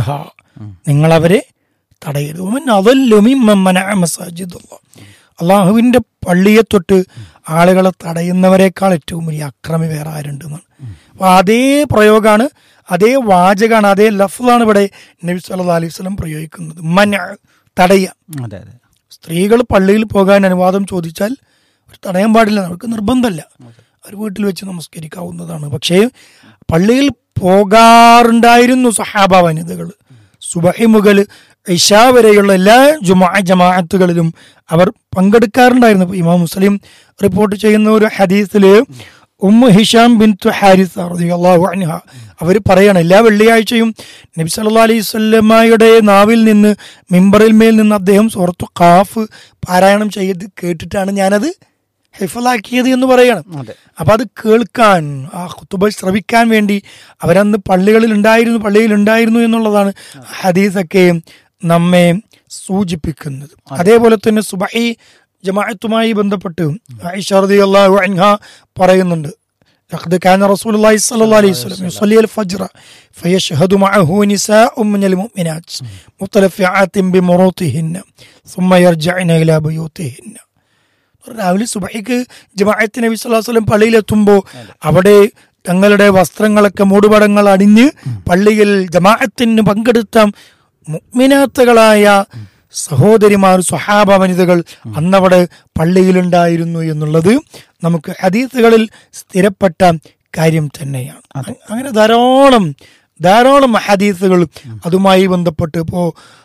നിങ്ങൾ അവരെ തടയരുത് ഉമൻ അദല്ലു മിമ്മൻ മനഅ മസാജിദുല്ലാഹ്. അള്ളാഹുവിന്റെ പള്ളിയെ തൊട്ട് ആളുകളെ തടയുന്നവരെക്കാൾ ഏറ്റവും വലിയ അക്രമി വേറെ ആരുണ്ടെന്നാണ് അപ്പൊ അതേ പ്രയോഗമാണ് അതേ വാചകാണ് അതേ ലഫ്ലാണ് ഇവിടെ നബി സല്ലല്ലാഹു അലൈഹി വസല്ലം പ്രയോഗിക്കുന്നത് മന തടയുക അതെ അതെ സ്ത്രീകൾ പള്ളിയിൽ പോകാൻ അനുവാദം ചോദിച്ചാൽ അവർ തടയാൻ പാടില്ല അവർക്ക് നിർബന്ധമല്ല അവർ വീട്ടിൽ വെച്ച് നമസ്കരിക്കാവുന്നതാണ് പക്ഷേ പള്ളിയിൽ പോകാറുണ്ടായിരുന്നു സഹാബ വനിതകൾ സുബഹി മുതൽ ഇഷ വരെയുള്ള എല്ലാ ജുമാ ജമാഅത്തുകളിലും അവർ പങ്കെടുക്കാറുണ്ടായിരുന്നു ഇപ്പൊ ഇമാം മുസ്ലിം റിപ്പോർട്ട് ചെയ്യുന്ന ഒരു ഹദീസില് ഉമ്മു ഹിഷാം ബിൻ ഹാരിസ് റളിയല്ലാഹു അൻഹ അവർ പറയാണ് എല്ലാ വെള്ളിയാഴ്ചയും നബി സല്ലല്ലാഹു അലൈഹി വസല്ലമയുടെ നാവിൽ നിന്ന് മിമ്പറിൽ മേൽ നിന്ന് അദ്ദേഹം സൂറത്തു ഖാഫ് പാരായണം ചെയ്ത് കേട്ടിട്ടാണ് ഞാനത് ഹിഫലാക്കിയത് എന്ന് പറയാണ് അതെ അപ്പൊ അത് കേൾക്കാൻ ആ ഖുത്തുബ ശ്രവിക്കാൻ വേണ്ടി അവരന്ന് പള്ളികളിൽ ഉണ്ടായിരുന്നു പള്ളിയിൽ ഉണ്ടായിരുന്നു എന്നുള്ളതാണ് ഹദീസൊക്കെ നമ്മെ സൂചിപ്പിക്കുന്നത് അതേപോലെ തന്നെ സുബഹി ജമാഅത്തുമായി ബന്ധപ്പെട്ട് ആയിഷ റളിയല്ലാഹു അൻഹ പറയുന്നുണ്ട് لقد كان رسول الله صلى الله عليه وسلم يصلي الفجر فيشهد معه نساء من المؤمنات متلفعات بمروطهن ثم يرجعن إلى بيوتهن രാവിലെ സുബഹിക്ക് ജമാഅത്ത് നബി സ്വല്ലല്ലാഹു അലൈഹി വസല്ലം പള്ളിയിലെത്തുമ്പോൾ അവിടെ തങ്ങളുടെ വസ്ത്രങ്ങളൊക്കെ മൂടുപടങ്ങൾ അണിഞ്ഞ് പള്ളിയിൽ ജമാഅത്തിന് പങ്കെടുത്ത മുഗ്മിനാത്തുകളായ സഹോദരിമാർ സ്വഹാബ വനിതകൾ അന്നവിടെ പള്ളിയിലുണ്ടായിരുന്നു എന്നുള്ളത് നമുക്ക് ഹദീസുകളിൽ സ്ഥിരപ്പെട്ട കാര്യം തന്നെയാണ് അങ്ങനെ ധാരാളം ധാരാളം ഹദീസുകൾ അതുമായി ബന്ധപ്പെട്ട് ഇപ്പോ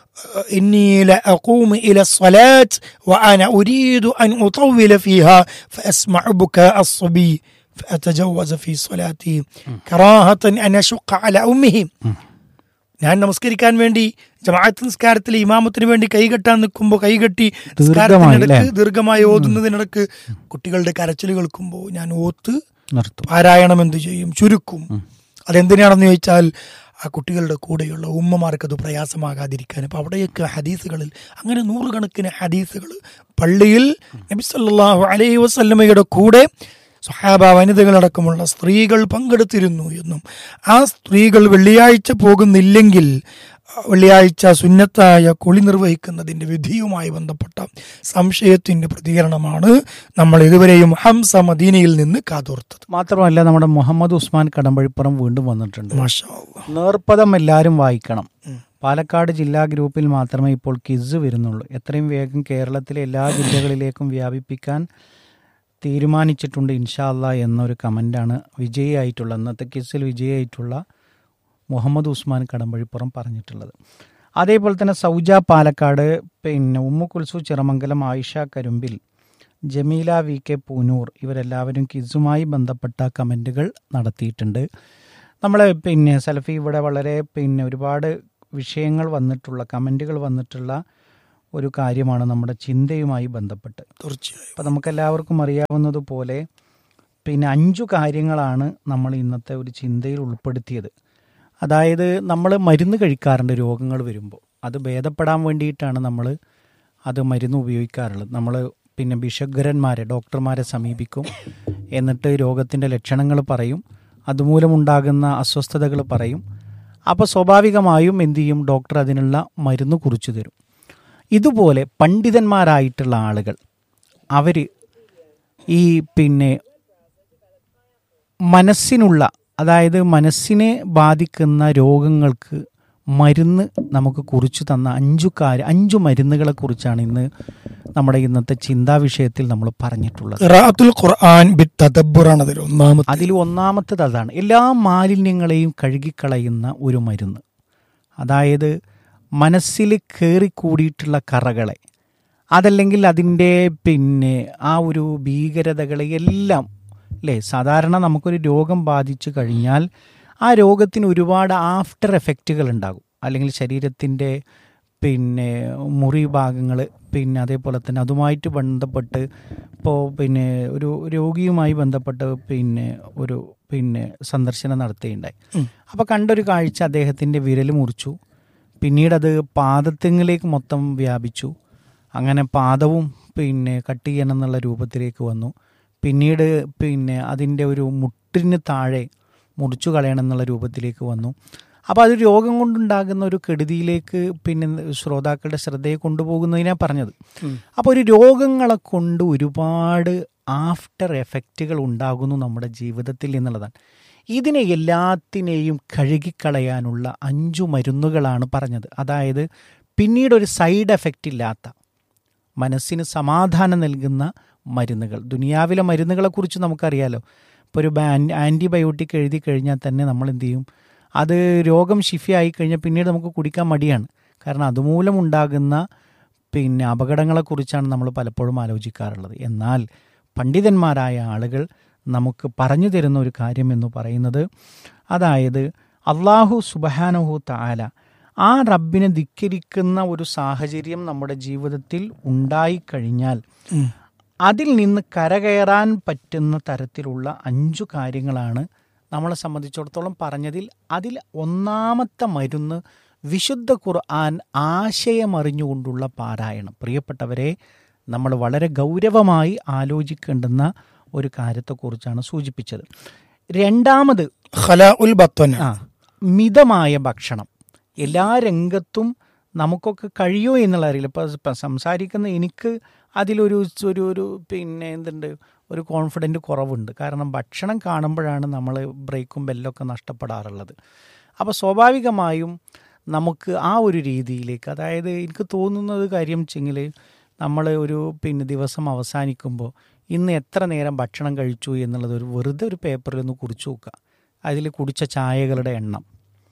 إني لأقوم إلى الصلاة وأنا أريد أن أطول فيها فأسمع بكاء الصبي فأتجوز في صلاتي كراهة أن أشق على أمه ഞാൻ നമസ്കരിക്കാൻ വേണ്ടി ജമാഅത്ത് നിസ്കാരത്തിൽ ഇമാമത്തിന് വേണ്ടി കൈകെട്ടാൻ നിൽക്കുമ്പോൾ കൈകെട്ടി നിസ്കാരത്തിനിടക്ക് ദീർഘമായി ഓതുന്നതിനിടക്ക് കുട്ടികളുടെ കരച്ചിൽ കേൾക്കുമ്പോൾ ഞാൻ ഓത്ത് നിർത്തും പാരായണം എന്ത് ചെയ്യും ചുരുക്കും അതെന്തിനാണെന്ന് ചോദിച്ചാൽ ആ കുട്ടികളുടെ കൂടെയുള്ള ഉമ്മമാർക്ക് അത് പ്രയാസമാകാതിരിക്കാൻ അപ്പം അവിടെയൊക്കെ ഹദീസുകളിൽ അങ്ങനെ നൂറുകണക്കിന് ഹദീസുകൾ പള്ളിയിൽ നബി സല്ലല്ലാഹു അലൈഹി വസല്ലമയുടെ കൂടെ സ്വഹാബ വനിതകളടക്കമുള്ള സ്ത്രീകൾ പങ്കെടുത്തിരുന്നു എന്നും ആ സ്ത്രീകൾ വെള്ളിയാഴ്ച പോകുന്നില്ലെങ്കിൽ വെള്ളിയാഴ്ച സുന്നത്തായ കുളി നിർവഹിക്കുന്നതിന്റെ വിധിയുമായി ബന്ധപ്പെട്ട സംശയത്തിന്റെ പ്രതികരണമാണ് നമ്മൾ ഇതുവരെയും ഹംസ മദീനയിൽ നിന്ന് കാതോർത്തത് മാത്രമല്ല നമ്മുടെ മുഹമ്മദ് ഉസ്മാൻ കടമ്പഴിപ്പുറം വീണ്ടും വന്നിട്ടുണ്ട് മാഷാ അല്ലാ. നേർപ്പദം എല്ലാവരും വായിക്കണം പാലക്കാട് ജില്ലാ ഗ്രൂപ്പിൽ മാത്രമേ ഇപ്പോൾ കിസ് വരുന്നുള്ളൂ എത്രയും വേഗം കേരളത്തിലെ എല്ലാ ജില്ലകളിലേക്കും വ്യാപിപ്പിക്കാൻ തീരുമാനിച്ചിട്ടുണ്ട് ഇൻഷാല്ല എന്നൊരു കമൻ്റാണ് വിജയിയായിട്ടുള്ള ഇന്നത്തെ കിസിൽ വിജയിയായിട്ടുള്ള മുഹമ്മദ് ഉസ്മാൻ കടമ്പഴിപ്പുറം പറഞ്ഞിട്ടുള്ളത് അതേപോലെ തന്നെ സൗജ പാലക്കാട് പിന്നെ ഉമ്മു കുൽസു ചിറമംഗലം ആയിഷ കരുമ്പിൽ ജമീല വി കെ പൂനൂർ ഇവരെല്ലാവരും കിസുമായി ബന്ധപ്പെട്ട കമൻറ്റുകൾ നടത്തിയിട്ടുണ്ട് നമ്മൾ പിന്നെ സലഫി ഇവിടെ വളരെ പിന്നെ ഒരുപാട് വിഷയങ്ങൾ വന്നിട്ടുള്ള കമൻറ്റുകൾ വന്നിട്ടുള്ള ഒരു കാര്യമാണ് നമ്മുടെ ചിന്തയുമായി ബന്ധപ്പെട്ട് തീർച്ചയായും അപ്പം നമുക്കെല്ലാവർക്കും അറിയാവുന്നതുപോലെ പിന്നെ അഞ്ചു കാര്യങ്ങളാണ് നമ്മൾ ഇന്നത്തെ ഒരു ചിന്തയിൽ ഉൾപ്പെടുത്തിയത് അതായത് നമ്മൾ മരുന്ന് കഴിക്കാറുണ്ട് രോഗങ്ങൾ വരുമ്പോൾ അത് ഭേദപ്പെടാൻ വേണ്ടിയിട്ടാണ് നമ്മൾ അത് മരുന്ന് ഉപയോഗിക്കാറുള്ളത് നമ്മൾ പിന്നെ ഭിഷഗ്വരന്മാരെ ഡോക്ടർമാരെ സമീപിക്കും എന്നിട്ട് രോഗത്തിൻ്റെ ലക്ഷണങ്ങൾ പറയും അതുമൂലമുണ്ടാകുന്ന അസ്വസ്ഥതകൾ പറയും അപ്പോൾ സ്വാഭാവികമായും എന്ത് ചെയ്യും ഡോക്ടർ അതിനുള്ള മരുന്ന് കുറിച്ചു തരും ഇതുപോലെ പണ്ഡിതന്മാരായിട്ടുള്ള ആളുകൾ അവർ ഈ പിന്നെ മനസ്സിനുള്ള അതായത് മനസ്സിനെ ബാധിക്കുന്ന രോഗങ്ങൾക്ക് മരുന്ന് നമുക്ക് കുറിച്ചു തന്ന അഞ്ചു കാര്യം അഞ്ചു മരുന്നുകളെ കുറിച്ചാണ് ഇന്ന് നമ്മുടെ ഇന്നത്തെ ചിന്താ വിഷയത്തിൽ നമ്മൾ പറഞ്ഞിട്ടുള്ളത് ഖിറാഅത്തുൽ ഖുർആൻ ബിത്തദബ്ബുറാണ് അതിൽ ഒന്നാമത്തെ അതിൽ ഒന്നാമത്തേത് അതാണ് എല്ലാ മാലിന്യങ്ങളെയും കഴുകിക്കളയുന്ന ഒരു മരുന്ന് അതായത് മനസ്സിൽ കയറിക്കൂടിയിട്ടുള്ള കറകളെ അതല്ലെങ്കിൽ അതിൻ്റെ പിന്നെ ആ ഒരു ഭീകരതകളെ എല്ലാം അല്ലേ സാധാരണ നമുക്കൊരു രോഗം ബാധിച്ചു കഴിഞ്ഞാൽ ആ രോഗത്തിന് ഒരുപാട് ആഫ്റ്റർ എഫക്റ്റുകൾ ഉണ്ടാകും അല്ലെങ്കിൽ ശരീരത്തിൻ്റെ പിന്നെ മുറി ഭാഗങ്ങൾ പിന്നെ അതേപോലെ തന്നെ അതുമായിട്ട് ബന്ധപ്പെട്ട് ഇപ്പോൾ പിന്നെ ഒരു രോഗിയുമായി ബന്ധപ്പെട്ട് പിന്നെ ഒരു പിന്നെ സന്ദർശനം നടത്തുകയുണ്ടായി ഉം. അപ്പോൾ കണ്ടൊരു കാഴ്ച അദ്ദേഹത്തിൻ്റെ വിരൽ മുറിച്ചു പിന്നീട് അത് പാദത്തിങ്ങളിലേക്ക് മൊത്തം വ്യാപിച്ചു അങ്ങനെ പാദവും പിന്നെ കട്ട് ചെയ്യണം എന്നുള്ള രൂപത്തിലേക്ക് വന്നു പിന്നീട് പിന്നെ അതിൻ്റെ ഒരു മുട്ടിന് താഴെ മുറിച്ചു കളയണം എന്നുള്ള രൂപത്തിലേക്ക് വന്നു അപ്പോൾ അത് രോഗം കൊണ്ടുണ്ടാകുന്ന ഒരു കെടുതിയിലേക്ക് പിന്നെ ശ്രോതാക്കളുടെ ശ്രദ്ധയെ കൊണ്ടുപോകുന്നതിനാ പറഞ്ഞത് ഉം. അപ്പോൾ ഒരു രോഗങ്ങളെ കൊണ്ട് ഒരുപാട് ആഫ്റ്റർ എഫക്റ്റുകൾ ഉണ്ടാകുന്നു നമ്മുടെ ജീവിതത്തിൽ എന്നുള്ളതാണ് ഇതിനെ എല്ലാത്തിനെയും കഴുകിക്കളയാനുള്ള അഞ്ചു മരുന്നുകളാണ് പറഞ്ഞത് അതായത് പിന്നീട് ഒരു സൈഡ് എഫക്റ്റ് ഇല്ലാത്ത മനസ്സിന് സമാധാനം നൽകുന്ന മരുന്നുകൾ ദുനിയാവിലെ മരുന്നുകളെക്കുറിച്ച് നമുക്കറിയാലോ ഇപ്പോൾ ഒരു ബാൻ- ആൻറ്റിബയോട്ടിക് എഴുതി കഴിഞ്ഞാൽ തന്നെ നമ്മൾ എന്ത് ചെയ്യും അത് രോഗം ഷിഫയായി കഴിഞ്ഞാൽ പിന്നീട് നമുക്ക് കുടിക്കാൻ മടിയാണ് കാരണം അതുമൂലം ഉണ്ടാകുന്ന പിന്നെ അപകടങ്ങളെക്കുറിച്ചാണ് നമ്മൾ പലപ്പോഴും ആലോചിക്കാറുള്ളത് എന്നാൽ പണ്ഡിതന്മാരായ ആളുകൾ നമുക്ക് പറഞ്ഞു തരുന്ന ഒരു കാര്യം എന്ന് പറയുന്നത് അതായത് അള്ളാഹു സുബഹാനഹു താല ആ റബ്ബിനെ ധിക്കരിക്കുന്ന ഒരു സാഹചര്യം നമ്മുടെ ജീവിതത്തിൽ ഉണ്ടായിക്കഴിഞ്ഞാൽ ഉം. അതിൽ നിന്ന് കരകയറാൻ പറ്റുന്ന തരത്തിലുള്ള അഞ്ചു കാര്യങ്ങളാണ് നമ്മളെ സംബന്ധിച്ചിടത്തോളം പറഞ്ഞതിൽ അതിൽ ഒന്നാമത്തെ മരുന്ന് വിശുദ്ധ ഖുർആൻ ആശയമറിഞ്ഞുകൊണ്ടുള്ള പാരായണം പ്രിയപ്പെട്ടവരെ നമ്മൾ വളരെ ഗൗരവമായി ആലോചിക്കേണ്ടുന്ന ഒരു കാര്യത്തെക്കുറിച്ചാണ് സൂചിപ്പിച്ചത് രണ്ടാമത് ഖല ഉൽ ബത്വന ആ മിതമായ ഭക്ഷണം എല്ലാ രംഗത്തും നമുക്കൊക്കെ കഴിയോ എന്നുള്ള അറിയില്ല ഇപ്പം സംസാരിക്കുന്ന എനിക്ക് അതിലൊരു ഒരു ഒരു പിന്നെ എന്തുണ്ട് ഒരു കോൺഫിഡൻറ്റ് കുറവുണ്ട് കാരണം ഭക്ഷണം കാണുമ്പോഴാണ് നമ്മൾ ബ്രേക്കും ബെല്ലൊക്കെ നഷ്ടപ്പെടാറുള്ളത് അപ്പോൾ സ്വാഭാവികമായും നമുക്ക് ആ ഒരു രീതിയിലേക്ക് അതായത് എനിക്ക് തോന്നുന്നത് കാര്യം വെച്ചെങ്കിൽ നമ്മൾ ഒരു പിന്നെ ദിവസം അവസാനിക്കുമ്പോൾ ഇന്ന് എത്ര നേരം ഭക്ഷണം കഴിച്ചു എന്നുള്ളത് ഒരു വെറുതെ ഒരു പേപ്പറിൽ ഒന്ന് കുറിച്ച് നോക്കുക അതിൽ കുടിച്ച ചായകളുടെ എണ്ണം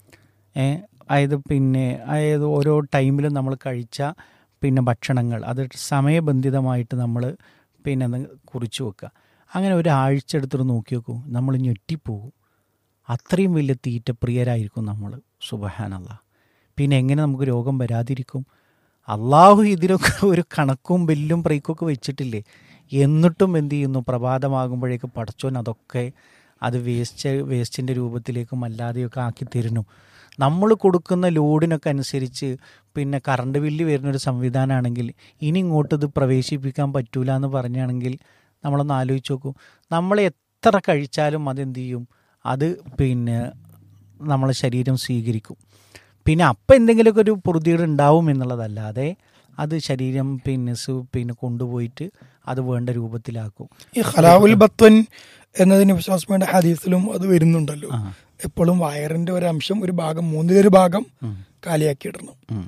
ഏ അതായത് പിന്നെ അതായത് ഓരോ ടൈമിലും നമ്മൾ കഴിച്ച പിന്നെ ഭക്ഷണങ്ങൾ അത് സമയബന്ധിതമായിട്ട് നമ്മൾ പിന്നെ അത് കുറിച്ച് വെക്കുക അങ്ങനെ ഒരാഴ്ച എടുത്തിട്ട് നോക്കി നോക്കൂ നമ്മൾ ഞെട്ടിപ്പോകും അത്രയും വലിയ തീറ്റ പ്രിയരായിരിക്കും നമ്മൾ സുബഹാനല്ല പിന്നെ എങ്ങനെ നമുക്ക് രോഗം വരാതിരിക്കും അള്ളാഹു ഇതിലൊക്കെ ഒരു കണക്കും ബെല്ലും ബ്രേക്കൊക്കെ വെച്ചിട്ടില്ലേ എന്നിട്ടും എന്ത് ചെയ്യുന്നു പ്രഭാതമാകുമ്പോഴേക്ക് പടച്ചോൻ അതൊക്കെ അത് വേസ്റ്റ് വേസ്റ്റിൻ്റെ രൂപത്തിലേക്കും അല്ലാതെയൊക്കെ ആക്കി തരുന്നു നമ്മൾ കൊടുക്കുന്ന ലോഡിനൊക്കെ അനുസരിച്ച് പിന്നെ കറണ്ട് ബില്ല് വരുന്നൊരു സംവിധാനമാണെങ്കിൽ ഇനി ഇങ്ങോട്ട് ഇത് പ്രവേശിപ്പിക്കാൻ പറ്റൂല എന്ന് പറഞ്ഞാണെങ്കിൽ നമ്മളൊന്ന് ആലോചിച്ച് നോക്കൂ നമ്മൾ എത്ര കഴിച്ചാലും അതെന്ത് ചെയ്യും അത് പിന്നെ നമ്മളെ ശരീരം സ്വീകരിക്കും പിന്നെ അപ്പം എന്തെങ്കിലുമൊക്കെ ഒരു പൊറുതിയുടെ ഉണ്ടാവും എന്നുള്ളതല്ലാതെ അത് ശരീരം പിന്നെ സു- പിന്നെ കൊണ്ടുപോയിട്ട് അത് വേണ്ട രൂപത്തിലാക്കും ഈ ഖലാ ഉൽ ബത്വൻ എന്നതിന് വിശ്വാസമായ ഹദീസിലും അത് വരുന്നുണ്ടല്ലോ ആ. എപ്പോഴും വയറിന്റെ ഒരു അംശം ഒരു ഭാഗം മൂന്നിലൊരു ഭാഗം ഉം. കാലിയാക്കി ഇടണം ഉം.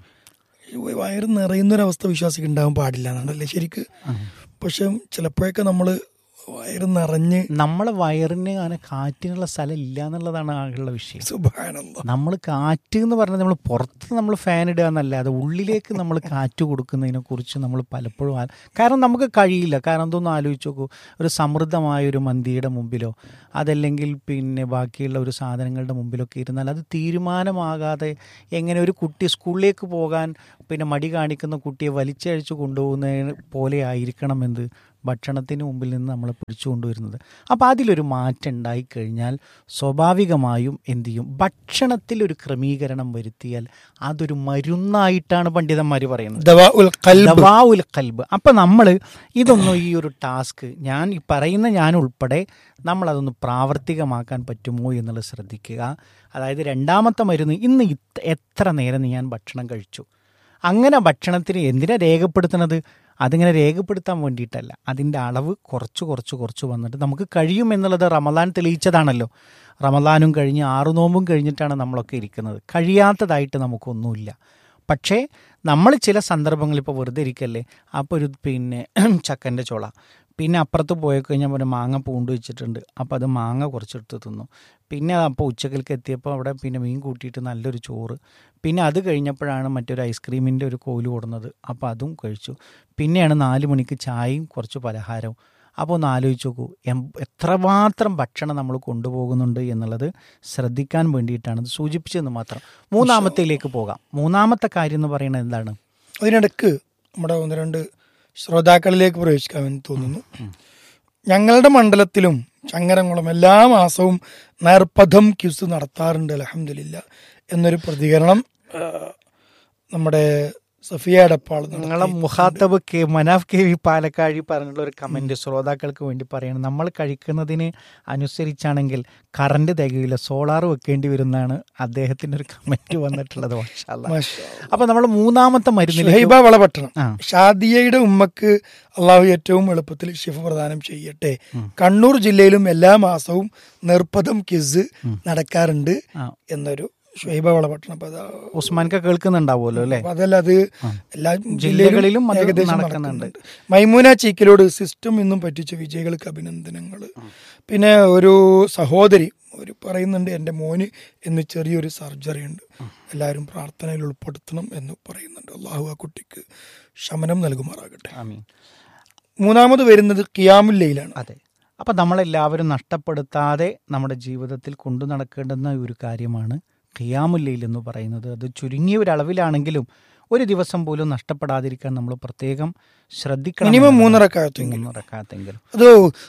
ഈ വയറ് നിറയുന്ന ഒരു അവസ്ഥ വിശ്വാസിക്ക് ഉണ്ടാവാൻ പാടില്ല എന്നാണല്ലേ ശരിക്ക് ആ. പക്ഷെ ചിലപ്പോഴൊക്കെ നമ്മള് വയറ് നിറഞ്ഞ് നമ്മളെ വയറിന് അങ്ങനെ കാറ്റിനുള്ള സ്ഥലം ഇല്ല എന്നുള്ളതാണ് ആകെയുള്ള വിഷയം സുബാനല്ല നമ്മൾ കാറ്റ് എന്ന് പറഞ്ഞാൽ നമ്മൾ പുറത്ത് നമ്മൾ ഫാൻ ഇടുക എന്നല്ലാതെ ഉള്ളിലേക്ക് നമ്മൾ കാറ്റ് കൊടുക്കുന്നതിനെ കുറിച്ച് നമ്മൾ പലപ്പോഴും ആ- കാരണം നമുക്ക് കഴിയില്ല കാരണം എന്തൊന്നും ആലോചിച്ച് നോക്കൂ ഒരു സമൃദ്ധമായ ഒരു മന്തിയുടെ മുമ്പിലോ അതല്ലെങ്കിൽ പിന്നെ ബാക്കിയുള്ള ഒരു സാധനങ്ങളുടെ മുമ്പിലൊക്കെ ഇരുന്നാൽ അത് തീരുമാനമാകാതെ എങ്ങനെ ഒരു കുട്ടി സ്കൂളിലേക്ക് പോകാൻ പിന്നെ മടി കാണിക്കുന്ന കുട്ടിയെ വലിച്ചഴിച്ച് കൊണ്ടുപോകുന്നതിന് പോലെ ആയിരിക്കണം എന്ത് ഭക്ഷണത്തിന് മുമ്പിൽ നിന്ന് നമ്മൾ പിടിച്ചു കൊണ്ടുവരുന്നത് അപ്പോൾ അതിലൊരു മാറ്റം ഉണ്ടായിക്കഴിഞ്ഞാൽ സ്വാഭാവികമായും എന്ത് ചെയ്യും ഭക്ഷണത്തിൽ ഒരു ക്രമീകരണം വരുത്തിയാൽ അതൊരു മരുന്നായിട്ടാണ് പണ്ഡിതന്മാർ പറയുന്നത് ദവാ ഉൽ കൽബ് ദവാഉൽ കൽബ് അപ്പം നമ്മൾ ഇതൊന്നും ഈ ഒരു ടാസ്ക് ഞാൻ ഈ പറയുന്ന ഞാൻ ഉൾപ്പെടെ നമ്മളതൊന്ന് പ്രാവർത്തികമാക്കാൻ പറ്റുമോ എന്നുള്ളത് ശ്രദ്ധിക്കുക അതായത് രണ്ടാമത്തെ മരുന്ന് ഇന്ന് ഇത് എത്ര നേരം ഞാൻ ഭക്ഷണം കഴിച്ചു അങ്ങനെ ഭക്ഷണത്തിന് എന്തിനാ രേഖപ്പെടുത്തുന്നത് അതിങ്ങനെ രേഖപ്പെടുത്താൻ വേണ്ടിയിട്ടല്ല അതിൻ്റെ അളവ് കുറച്ച് കുറച്ച് കുറച്ച് വന്നിട്ട് നമുക്ക് കഴിയും എന്നുള്ളത് റമദാൻ തെളിയിച്ചതാണല്ലോ റമദാനും കഴിഞ്ഞ് ആറു നോമ്പും കഴിഞ്ഞിട്ടാണ് നമ്മളൊക്കെ ഇരിക്കുന്നത് കഴിയാത്തതായിട്ട് നമുക്കൊന്നുമില്ല പക്ഷേ നമ്മൾ ചില സന്ദർഭങ്ങളിൽ ഇപ്പോൾ വെറുതെ ഇരിക്കല്ലേ അപ്പോൾ ഒരു പിന്നെ ചക്കൻ്റെ ചോള പിന്നെ അപ്പുറത്ത് പോയി കഴിഞ്ഞാൽ ഒരു മാങ്ങ പൂണ്ട് വെച്ചിട്ടുണ്ട് അപ്പോൾ അത് മാങ്ങ കുറച്ചെടുത്ത് തിന്നു പിന്നെ അപ്പോൾ ഉച്ചക്കലേക്ക് എത്തിയപ്പോൾ അവിടെ പിന്നെ മീൻ കൂട്ടിയിട്ട് നല്ലൊരു ചോറ് പിന്നെ അത് കഴിഞ്ഞപ്പോഴാണ് മറ്റൊരു ഐസ്ക്രീമിൻ്റെ ഒരു കോല് കൊടുന്നത് അപ്പോൾ അതും കഴിച്ചു പിന്നെയാണ് നാല് മണിക്ക് ചായയും കുറച്ച് പലഹാരവും അപ്പോൾ ഒന്ന് ആലോചിച്ച് നോക്കൂ എം- എത്രമാത്രം ഭക്ഷണം നമ്മൾ കൊണ്ടുപോകുന്നുണ്ട് എന്നുള്ളത് ശ്രദ്ധിക്കാൻ വേണ്ടിയിട്ടാണ് ഇത് സൂചിപ്പിച്ചതെന്ന് മാത്രം മൂന്നാമത്തേലേക്ക് പോകാം മൂന്നാമത്തെ കാര്യം എന്ന് പറയുന്നത് എന്താണ് അതിനിടക്ക് നമ്മുടെ ഒന്ന് രണ്ട് ശ്രോതാക്കളിലേക്ക് പ്രവേശിക്കാമെന്ന് തോന്നുന്നു ഞങ്ങളുടെ മണ്ഡലത്തിലും ചങ്ങരംകുളം എല്ലാ മാസവും നേർപ്പഥം ക്യൂസ് നടത്താറുണ്ട് അലഹമില്ല എന്നൊരു പ്രതികരണം ആ, നമ്മുടെ സഫിയ അടപ്പാൾ നടത്തി. നിങ്ങളെ Muhathab K Manaf K V Palakkazhi പറഞ്ഞിട്ടുള്ള ഒരു കമന്റ് ശ്രോതാക്കൾക്ക് വേണ്ടി പറയണം നമ്മൾ കഴിക്കുന്നതിന് അനുസരിച്ചാണെങ്കിൽ കറണ്ട് തികയില്ല സോളാർ വെക്കേണ്ടി വരുന്നതാണ് അദ്ദേഹത്തിന്റെ ഒരു കമന്റ് വന്നിട്ടുള്ളത് മാഷാ അല്ലാ. മാഷാ. അപ്പൊ നമ്മൾ മൂന്നാമത്തെ മരുന്നിലേക്ക് ഷുഹൈബ വളപട്ടണം ആ. ഷാദിയയുടെ ഉമ്മക്ക് അള്ളാഹു ഏറ്റവും എളുപ്പത്തിൽ ഷിഫ പ്രദാനം ചെയ്യട്ടെ കണ്ണൂർ ജില്ലയിലും എല്ലാ മാസവും നിർപ്പതം കിസ് നടക്കാറുണ്ട് ആ. എന്നൊരു ഷുഹൈബ വളപട്ടണം അപ്പൊ അതാ ഉസ്മാൻക കേൾക്കുന്നുണ്ടാവുമല്ലോ അല്ലെ അപ്പൊ അതല്ല അത് എല്ലാ ജില്ലകളിലും അത് ഏകദേശം നടക്കുന്നുണ്ട്. നടക്കുന്നുണ്ട് മൈമൂന ചീക്കലോട് സിസ്റ്റം ഇന്നും പറ്റിച്ച വിജയികൾക്ക് അഭിനന്ദനങ്ങൾ പിന്നെ ഒരു സഹോദരി ഒരു പറയുന്നുണ്ട് എൻ്റെ മോന് എന്ന് ചെറിയൊരു സർജറി ഉണ്ട് എല്ലാവരും പ്രാർത്ഥനയിൽ ഉൾപ്പെടുത്തണം എന്ന് പറയുന്നുണ്ട് അള്ളാഹു ആ കുട്ടിക്ക് ശമനം നൽകുമാറാകട്ടെ ആമീൻ മൂന്നാമത് വരുന്നത് കിയാമുല്ലയിലാണ് അതെ അപ്പം നമ്മളെല്ലാവരും നഷ്ടപ്പെടുത്താതെ നമ്മുടെ ജീവിതത്തിൽ കൊണ്ടു നടക്കേണ്ടുന്ന ഒരു കാര്യമാണ് ഖിയാമുല്ലയിൽ എന്ന് പറയുന്നത് അത് ചുരുങ്ങിയ ഒരു അളവിലാണെങ്കിലും ഒരു ദിവസം പോലും നഷ്ടപ്പെടാതിരിക്കാൻ നമ്മൾ പ്രത്യേകം ശ്രദ്ധിക്കണം മിനിമം എന്നുള്ളതാണ്. മൂന്നരക്കാലത്തെങ്കിലും മൂന്നരക്കാലത്തെങ്കിലും അത്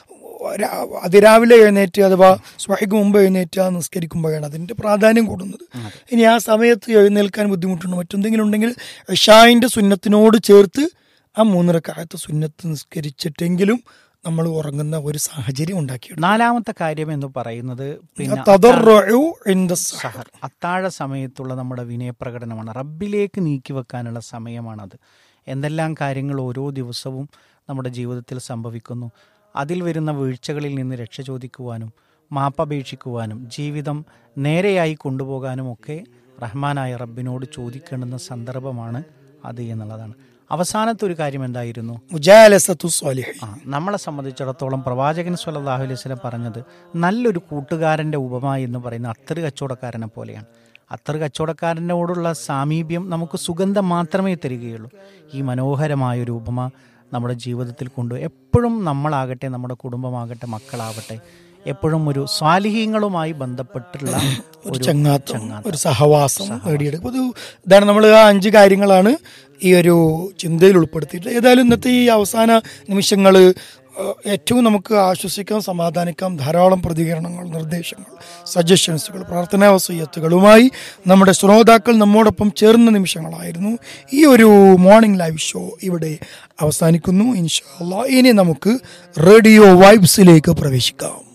രാ- അതിരാവിലെ എഴുന്നേറ്റ് അഥവാ സ്വഹയ്ക്ക് മുമ്പ് എഴുന്നേറ്റ് ആ നിസ്കരിക്കുമ്പോഴാണ് അതിന്റെ പ്രാധാന്യം കൂടുന്നത് ഇനി ആ സമയത്ത് എഴുന്നേൽക്കാൻ ബുദ്ധിമുട്ടുണ്ട് മറ്റെന്തെങ്കിലും ഉണ്ടെങ്കിൽ ഷായിന്റെ സുന്നത്തിനോട് ചേർത്ത് ആ മൂന്നരക്കാലത്ത് സുന്നത്ത് നിസ്കരിച്ചിട്ടെങ്കിലും നമ്മൾ ഉറങ്ങുന്ന ഒരു സാഹചര്യം ഉണ്ടാക്കിയിട്ടുണ്ട് നാലാമത്തെ കാര്യം എന്ന് പറയുന്നത് പിന്നെ തദർറുഉ ഇൻദ സഹർ. സഹർ അത്താഴ സമയത്തുള്ള നമ്മുടെ വിനയപ്രകടനമാണ് റബ്ബിലേക്ക് നീക്കി വെക്കാനുള്ള സമയമാണത് എന്തെല്ലാം കാര്യങ്ങൾ ഓരോ ദിവസവും നമ്മുടെ ജീവിതത്തിൽ സംഭവിക്കുന്നു അതിൽ വരുന്ന വീഴ്ചകളിൽ നിന്ന് രക്ഷ ചോദിക്കുവാനും മാപ്പപേക്ഷിക്കുവാനും ജീവിതം നേരെയായി കൊണ്ടുപോകാനും ഒക്കെ റഹ്മാനായ റബ്ബിനോട് ചോദിക്കേണ്ടുന്ന സന്ദർഭമാണ് അത് എന്നുള്ളതാണ് അവസാനത്തെ ഒരു കാര്യം എന്തായിരുന്നു മുജാലസത്തു സ്വാലിഹീൻ. ആ നമ്മളെ സംബന്ധിച്ചിടത്തോളം പ്രവാചകൻ സ്വല്ലല്ലാഹു അലൈഹി വസല്ലം പറഞ്ഞത് നല്ലൊരു കൂട്ടുകാരൻ്റെ ഉപമ എന്ന് പറയുന്ന അത്തറ് കച്ചവടക്കാരനെ പോലെയാണ് അത്തറ് കച്ചവടക്കാരനോടുള്ള സാമീപ്യം നമുക്ക് സുഗന്ധം മാത്രമേ തരികയുള്ളൂ ഈ മനോഹരമായ ഒരു ഉപമ നമ്മുടെ ജീവിതത്തിൽ കൊണ്ട് എപ്പോഴും നമ്മളാകട്ടെ നമ്മുടെ കുടുംബമാകട്ടെ മക്കളാവട്ടെ എപ്പോഴും ഒരു സ്വാലിഹീങ്ങളുമായി ബന്ധപ്പെട്ടുള്ള ഒരു ചങ്ങാത്തം ഒരു സഹവാസം നേടിയെടുക്കും അത് ഇതാണ് നമ്മൾ ആ അഞ്ച് കാര്യങ്ങളാണ് ഈ ഒരു ചിന്തയിൽ ഉൾപ്പെടുത്തിയിട്ടുള്ളത് ഏതായാലും ഇന്നത്തെ ഈ അവസാന നിമിഷങ്ങൾ ഏറ്റവും നമുക്ക് ആശ്വസിക്കാം സമാധാനിക്കാം ധാരാളം പ്രതികരണങ്ങൾ നിർദ്ദേശങ്ങൾ സജഷൻസുകൾ പ്രാർത്ഥനാ വസയ്യത്തുകളുമായി നമ്മുടെ ശ്രോതാക്കൾ നമ്മോടൊപ്പം ചേർന്ന നിമിഷങ്ങളായിരുന്നു ഈ ഒരു മോർണിംഗ് ലൈവ് ഷോ ഇവിടെ അവസാനിക്കുന്നു ഇൻഷാല്ല ഇനി നമുക്ക് റേഡിയോ വൈബ്സിലേക്ക് പ്രവേശിക്കാം